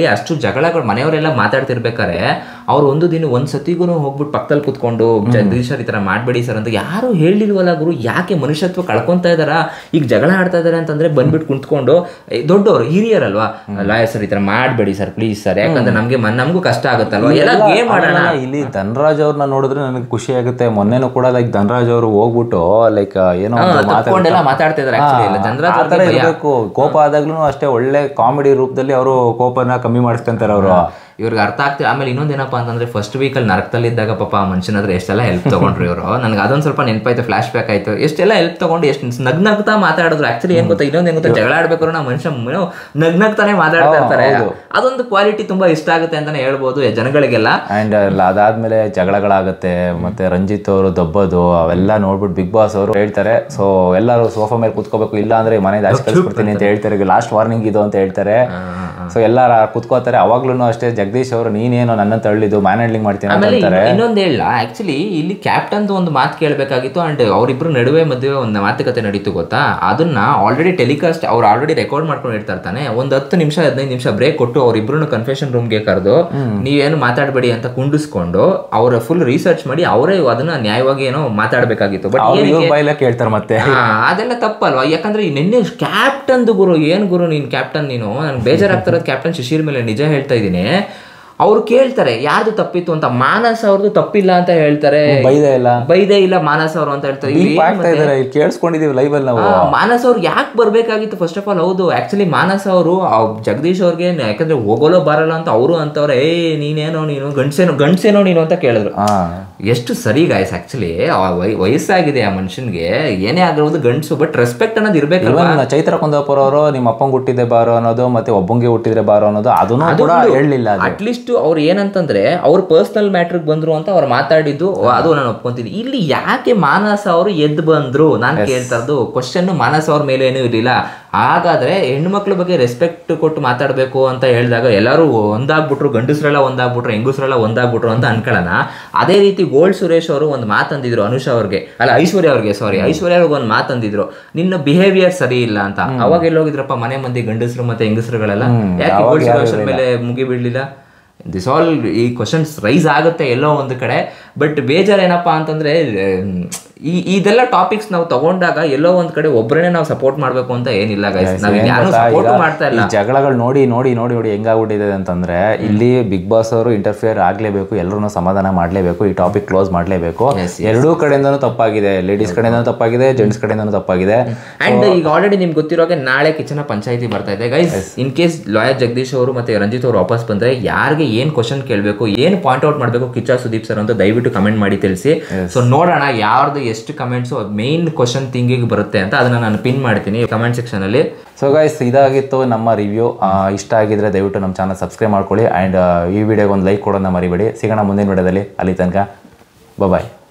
ಅಲ್ಲಿ ಅಷ್ಟು ಜಗಳಗಳು ಮನೆಯವರೆಲ್ಲ ಮಾತಾಡ್ತಿರ್ಬೇಕಾರೆ ಅವ್ರು ಒಂದು ದಿನ ಒಂದ್ ಸತಿಗೂ ಹೋಗ್ಬಿಟ್ಟು ಪಕ್ಕದಲ್ಲಿ ಕುತ್ಕೊಂಡು ಜಗದೀಶ್ ಸರ್ ಈ ತರ ಮಾಡ್ಬೇಡಿ ಸರ್ ಅಂತ ಯಾರು ಹೇಳಿಲ್ವಲ್ಲ ಗುರು ಯಾಕೆ ಮನುಷ್ಯತ್ವ ಕಳ್ಕೊಂತ ಇದಾರ ಈಗ ಜಗಳ ಆಡ್ತಾ ಇದಾರೆ ಅಂತಂದ್ರೆ ಬಂದ್ಬಿಟ್ಟು ಕುಂತ್ಕೊಂಡು ಏ, ದೊಡ್ಡವರು ಹಿರಿಯರಲ್ವಾ ಲಾಯರ್ ಸರ್ ಈ ತರ ಮಾಡ್ಬೇಡಿ ಸರ್ ಪ್ಲೀಸ್ ಸರ್ ಯಾಕಂದ್ರೆ ನಮ್ಗೆ ಮನ್- ನಮಗೂ ಕಷ್ಟ ಆಗುತ್ತಲ್ವಾ ಎಲ್ಲ ಗೇಮ್ ಆಡೋಣ ಆಮೇಲೆ ಇಲ್ಲಿ ಧನರಾಜ್ ಅವ್ರನ್ನ ನೋಡಿದ್ರೆ ನನಗೆ ಖುಷಿ ಆಗುತ್ತೆ ಮೊನ್ನೆನೂ ಕೂಡ ಲೈಕ್ ಧನರಾಜ್ ಅವರು ಹೋಗ್ಬಿಟ್ಟು ಲೈಕ್ ಏನೋ ಒಂದು ಮಾತಾಡ್ತಾ- ತಪ್ಕೊಂಡೆಲ್ಲ ಮಾತಾಡ್ತಾ ಇದಾರೆ actually ಎಲ್ಲ. ಹಾ, ಧನರಾಜ್ ಆ ಥರ ಅವ್ರಿಗೆ ಭಯ. ಇರಬೇಕು ಕೋಪ ಆದಾಗ್ಲೂ ಅಷ್ಟೇ ಒಳ್ಳೆ ಕಾಮಿಡಿ ರೂಪದಲ್ಲಿ ಅವರು ಕೋಪನ ಕಮ್ಮಿ ಮಾಡಿಸ್ಕೊಂತಾರೆ ಅವರು ಇವ್ರಿಗೆ ಅರ್ಥ ಆಗ್ತಿಲ್ಲ ಆಮೇಲೆ ಇನ್ನೊಂದೇನಪ್ಪ ಅಂತಂದ್ರೆ ಫಸ್ಟ್ ವೀಕಲ್ಲಿ ನರಕದಲ್ಲಿ ಇದ್ದಾಗ ಪಾಪ ಆ ಮನುಷ್ಯನ ಹತ್ರ ಎಷ್ಟೆಲ್ಲ ಹೆಲ್ಪ್ ತಗೊಂಡ್ರು ಇವರು ನನಗೆ ಅದೊಂದು ಸ್ವಲ್ಪ ನೆನಪಾಯ್ತು ಫ್ಲಾಶ್ ಬ್ಯಾಕ್ ಆಯ್ತು ಎಷ್ಟೆಲ್ಲ ಹೆಲ್ಪ್ ತಗೊಂಡು ಎಷ್ಟು ನಗ್ ನಗ್ತಾ ಮಾತಾಡಿದ್ರು ಆಕ್ಚುಲಿ ಏನ್ ಗೊತ್ತಾ ಇನ್ನೊಂದು ಏನ್ ಗೊತ್ತಾ ಜಗಳ ಆಡ್ಬೇಕಾದ್ರೆ ನಾವು ಮನುಷ್ಯ ಏನು ನಗ್ ನಗ್ತಾನೆ ಮಾತಾಡ್ತಾ ಇರ್ತಾರೆ ಅದೊಂದು ಕ್ವಾಲಿಟಿ ತುಂಬಾ ಇಷ್ಟ ಆಗುತ್ತೆ ಅಂತಾನೆ ಹೇಳ್ಬೋದು ಜನಗಳಿಗೆಲ್ಲ ಅಂಡ್ ಅದಾದ್ಮೇಲೆ ಜಗಳಗಳಾಗುತ್ತೆ ಮತ್ತೆ ರಂಜಿತ್ ಅವರು ದಬ್ಬದು ಅವೆಲ್ಲ ನೋಡ್ಬಿಟ್ಟು ಬಿಗ್ ಬಾಸ್ ಅವರು ಹೇಳ್ತಾರೆ ಸೊ ಎಲ್ಲರೂ ಸೋಫಾ ಮೇಲೆ ಕುತ್ಕೋಬೇಕು ಇಲ್ಲ ಅಂದ್ರೆ ಮನೆ ಆಚೆ ಕಳಿಸ್ಬಿಡ್ತೀನಿ ಅಂತ ಹೇಳ್ತಾರೆ ಲಾಸ್ಟ್ ವಾರ್ನಿಂಗ್ ಇದು ಅಂತ ಹೇಳ್ತಾರೆ ಸೊ ಎಲ್ಲಾರ ಕುತ್ಕೋತಾರೆ ಅವಾಗ್ಲೂ ಅಷ್ಟೇ ಜಗದೀಶ್ ಅವರು ನೀನೇನೋ ನನ್ನ ತಳ್ಳಿದ್ದು ಮ್ಯಾನ್ ಹ್ಯಾಂಡ್ಲಿಂಗ್ ಮಾಡ್ತೀನಿ ಅಂತ ಆಮೇಲೆ ಅಂತಾರೆ ಇನ್ನೊಂದು ಹೇಳ ಆಕ್ಚುಲಿ ಇಲ್ಲಿ ಕ್ಯಾಪ್ಟನ್ ಒಂದು ಮಾತು ಕೇಳಬೇಕಾಗಿತ್ತು ಅಂಡ್ ಅವರಿಬ್ರು ನಡುವೆ ಮದುವೆ ಒಂದು ಮಾತುಕತೆ ನಡೀತು ಗೊತ್ತಾ ಅದನ್ನ ಆಲ್ರೆಡಿ ಟೆಲಿಕಾಸ್ಟ್ ಅವ್ರು ಆಲ್ರೆಡಿ ರೆಕಾರ್ಡ್ ಮಾಡ್ಕೊಂಡು ಇರ್ತಾರೆ ತಾನೆ ಒಂದು ಹತ್ತು ನಿಮಿಷ ಹದಿನೈದು ನಿಮಿಷ ಬ್ರೇಕ್ ಕೊಟ್ಟು ಅವ್ರಿಬ್ರು ಕನ್ಫೆಷನ್ ರೂಮ್ಗೆ ಕರೆದು ನೀವೇನು ಮಾತಾಡಬೇಡಿ ಅಂತ ಕುಂಡಿಸ್ಕೊಂಡು ಅವರ ಫುಲ್ ರಿಸರ್ಚ್ ಮಾಡಿ ಅವರೇ ಅದನ್ನ ನ್ಯಾಯವಾಗಿ ಏನೋ ಮಾತಾಡಬೇಕಾಗಿತ್ತು ಬಟ್ ಅವ್ರು ಇವ್ರ ಬಾಯಿಲೆ ಕೇಳ್ತಾರೆ ಮತ್ತೆ ಹಾ, ಅದೆಲ್ಲ ತಪ್ಪಲ್ವಾ ಯಾಕಂದ್ರೆ ಈ ನಿನ್ನೆ ಕ್ಯಾಪ್ಟನ್ ಗುರು ಏನ್ ಗುರು ನೀನ್ ಕ್ಯಾಪ್ಟನ್ ನೀನು ನನ್ಗೆ ಬೇಜಾರಾಗ್ತಿರೋದು ಕ್ಯಾಪ್ಟನ್ ಶಿಶಿರ್ ಮೇಲೆ ನಿಜ ಹೇಳ್ತಾ ಇದ್ದೀನಿ ಅವ್ರು ಕೇಳ್ತಾರೆ ಯಾರ್ದು ತಪ್ಪಿತ್ತು ಅಂತ ಮಾನಸ್ ಅವ್ರದ್ದು ತಪ್ಪಿಲ್ಲ ಅಂತ ಹೇಳ್ತಾರೆ ಬೈದೆ ಇಲ್ಲ ಬೈದೇ ಇಲ್ಲ ಮಾನಸ್ ಅವರು ಅಂತ ಹೇಳ್ತಾರೆ ಇಲ್ಲಿ ಬೀಪ್ ಆಗ್ತಾ ಇದಾರೆ ಇಲ್ಲಿ ಕೇಳಿಸ್ಕೊಂಡಿದೀವಿ ಲೈವ್ ಅಲ್ಲಿ ನಾವು ಆ, ಮಾನಸ್ ಅವ್ರು ಯಾಕೆ ಬರ್ಬೇಕಾಗಿತ್ತು ಫಸ್ಟ್ ಆಫ್ ಆಲ್ ಹೌದು ಆಕ್ಚುಲಿ ಮಾನಸ್ ಅವರು ಜಗದೀಶ್ ಅವ್ರಿಗೆ ಯಾಕಂದ್ರೆ ಹೋಗೋಲೋ ಬರಲ್ಲ ಅಂತ ಅವರು ಅಂತವ್ರೆ ಏ ನೀನೇನೋ ನೀನು ಗಂಡ್ಸೇನೋ ಗಂಡ್ಸೇನೋ ನೀನು ಅಂತ ಕೇಳಿದ್ರು ಹಾ ಎಷ್ಟು ಸರಿ ಗಾಯ್ಸ್ ಆಕ್ಚುಲಿ ವಯಸ್ಸಾಗಿದೆ ಆ ಮನುಷ್ಯನ್ಗೆ ಏನೇ ಆಗಿರೋದು ಗಂಡ್ಸು ಬಟ್ ರೆಸ್ಪೆಕ್ಟ್ ಅನ್ನೋದು ಇರ್ಬೇಕಲ್ವಾ ಇವನ್ ಚೈತ್ರ ಕುಂದಾಪುರ ಅವರು ನಿಮ್ಮ ಅಪ್ಪಂಗೆ ಹುಟ್ಟಿದೆ ಬಾರೋ ಅನ್ನೋದು ಮತ್ತೆ ಒಬ್ಬಂಗೆ ಹುಟ್ಟಿದ್ರೆ ಬಾರೋ ಅನ್ನೋದು ಅದನ್ನು ಕೂಡ ಹೇಳಲಿಲ್ಲ ಅದು ಅಟ್ಲೀಸ್ಟ್ ಅವ್ರು ಏನಂತಂದ್ರೆ ಅವ್ರ ಪರ್ಸನಲ್ ಮ್ಯಾಟ್ರಿಗೆ ಬಂದ್ರು ಅಂತ ಅವ್ರು ಮಾತಾಡಿದ್ದು ಅದು ನಾನು ಒಪ್ಕೊಂತೀನಿ ಇಲ್ಲಿ ಯಾಕೆ ಮಾನಸ ಅವರು ಎದ್ದು ಬಂದ್ರು ನಾನು ಕೇಳ್ತಾ ಇರೋದು ಕ್ವಶನ್ ಮಾನಸ ಅವ್ರ ಮೇಲೆ ಏನೂ ಇರಲಿಲ್ಲ ಹಾಗಾದ್ರೆ ಹೆಣ್ಮಕ್ಳ ಬಗ್ಗೆ ರೆಸ್ಪೆಕ್ಟ್ ಕೊಟ್ಟು ಮಾತಾಡಬೇಕು ಅಂತ ಹೇಳಿದಾಗ ಎಲ್ಲರೂ ಒಂದಾಗ್ಬಿಟ್ರು ಗಂಡಸ್ರೆಲ್ಲ ಒಂದಾಗ್ಬಿಟ್ರು ಹೆಂಗಸ್ರೆಲ್ಲ ಒಂದಾಗ್ಬಿಟ್ರು ಅಂತ ಅನ್ಕೊಳ್ಳೋಣ ಅದೇ ರೀತಿ ಗೋಲ್ಡ್ ಸುರೇಶ್ ಅವರು ಒಂದು ಮಾತಂದಿದ್ರು ಅನುಷಾ ಅವ್ರಿಗೆ ಅಲ್ಲ ಐಶ್ವರ್ಯ ಅವ್ರಿಗೆ ಸಾರಿ ಐಶ್ವರ್ಯ ಅವ್ರಿಗೆ ಒಂದು ಮಾತಂದಿದ್ರು ನಿನ್ನ ಬಿಹೇವಿಯರ್ ಸರಿ ಇಲ್ಲ ಅಂತ ಅವಾಗ ಎಲ್ಲೋಗಿದ್ರಪ್ಪ ಮನೆ ಮಂದಿ ಗಂಡಸರು ಮತ್ತೆ ಹೆಂಗಸರುಗಳೆಲ್ಲ ಯಾಕೆ ಗೋಲ್ಡ್ ಸುರೇಶ್ ಅವ್ರ ಮೇಲೆ ಮುಗಿ ಬಿಡ್ಲಿಲ್ಲ ದಿಸ್ ಆಲ್ ಈ ಕ್ವಶನ್ಸ್ ರೈಸ್ ಆಗುತ್ತೆ ಎಲ್ಲೋ ಒಂದು ಕಡೆ ಬಟ್ ಬೇಜಾರ್ ಏನಪ್ಪಾ ಅಂತಂದ್ರೆ ಮ್, ಈ ಇದೆಲ್ಲ ಟಾಪಿಕ್ಸ್ ನಾವು ತಗೊಂಡಾಗ ಎಲ್ಲೋ ಒಂದ್ ಕಡೆ ಒಬ್ಬರನ್ನೇ ನಾವು ಸಪೋರ್ಟ್ ಮಾಡ್ಬೇಕು ಅಂತ ಏನಿಲ್ಲ ಗೈಸ್ ನಾವ್ ಏನ್ ಯಾರು ಗೊತ್ತಾ, ಸಪೋರ್ಟ್ ಈಗ ಮಾಡ್ತಾ ಇಲ್ಲ ಈ ಜಗಳಗಳು ನೋಡಿ ನೋಡಿ ನೋಡಿ ನೋಡಿ ಹೆಂಗಾಗ್ಬಿಟ್ಟಿದೆ ಅಂತಂದ್ರೆ ಇಲ್ಲಿ ಬಿಗ್ ಬಾಸ್ ಅವರು ಇಂಟರ್ಫಿಯರ್ ಆಗ್ಲೇಬೇಕು ಎಲ್ಲರೂ ಸಮಾಧಾನ ಮಾಡ್ಲೇಬೇಕು ಈ ಟಾಪಿಕ್ ಕ್ಲೋಸ್ ಮಾಡ್ಲೇಬೇಕು Yes, ಎರಡೂ ಕಡೆಯಿಂದನೂ ತಪ್ಪಾಗಿದೆ ಲೇಡೀಸ್ ಕಡೆಯಿಂದನೂ ತಪ್ಪಾಗಿದೆ ಜೆಂಟ್ಸ್ ಕಡೆಯಿಂದನೂ ತಪ್ಪಾಗಿದೆ ಅಂಡ್ ಈಗ ಆಲ್ರೆಡಿ ನಿಮ್ಗೆ ಗೊತ್ತಿರೋಗೆ ನಾಳೆ ಕಿಚನ ಪಂಚಾಯತಿ ಬರ್ತಾ ಇದೆ guys in case lawyer Jagadish ಅವರು ಮತ್ತೆ ರಂಜಿತ್ ಅವರು ವಾಪಸ್ ಬಂದ್ರೆ ಯಾರಿಗೆ ಏನ್ ಕ್ವಶನ್ ಕೇಳಬೇಕು ಏನ್ ಪಾಯಿಂಟ್ ಔಟ್ ಮಾಡಬೇಕು ಕಿಚ್ಚ ಸುದೀಪ್ ಸರ್ ಅಂತ ದಯವಿಟ್ಟು ಕಮೆಂಟ್ ಮಾಡಿ ತಿಳಿಸಿ ಸೊ ನೋಡೋಣ ಯಾರ್ದು ಎಷ್ಟು ಕಮೆಂಟ್ಸ್ ಮೇನ್ ಕ್ವಶನ್ ಥಿಂಗಿಗೆ ಬರುತ್ತೆ ಅಂತ ಅದನ್ನ ನಾನು ಪಿನ್ ಮಾಡ್ತೀನಿ ಕಮೆಂಟ್ ಸೆಕ್ಷನ್ ಅಲ್ಲಿ ಸೊ ಗೈಸ್ ಇದಾಗಿತ್ತು ನಮ್ಮ ರಿವ್ಯೂ ಇಷ್ಟ ಆಗಿದ್ರೆ ದಯವಿಟ್ಟು ನಮ್ಮ ಚಾನಲ್ ಸಬ್ಸ್ಕ್ರೈಬ್ ಮಾಡ್ಕೊಳ್ಳಿ ಆ್ಯಂಡ್ ಈ ವಿಡಿಯೋಗೆ ಒಂದು ಲೈಕ್ ಕೊಡೋದನ್ನ ಮರಿಬೇಡಿ ಸಿಗೋಣ ಮುಂದಿನ ವಿಡಿಯೋದಲ್ಲಿ ಅಲ್ಲಿ ತನಕ ಬಾಯ್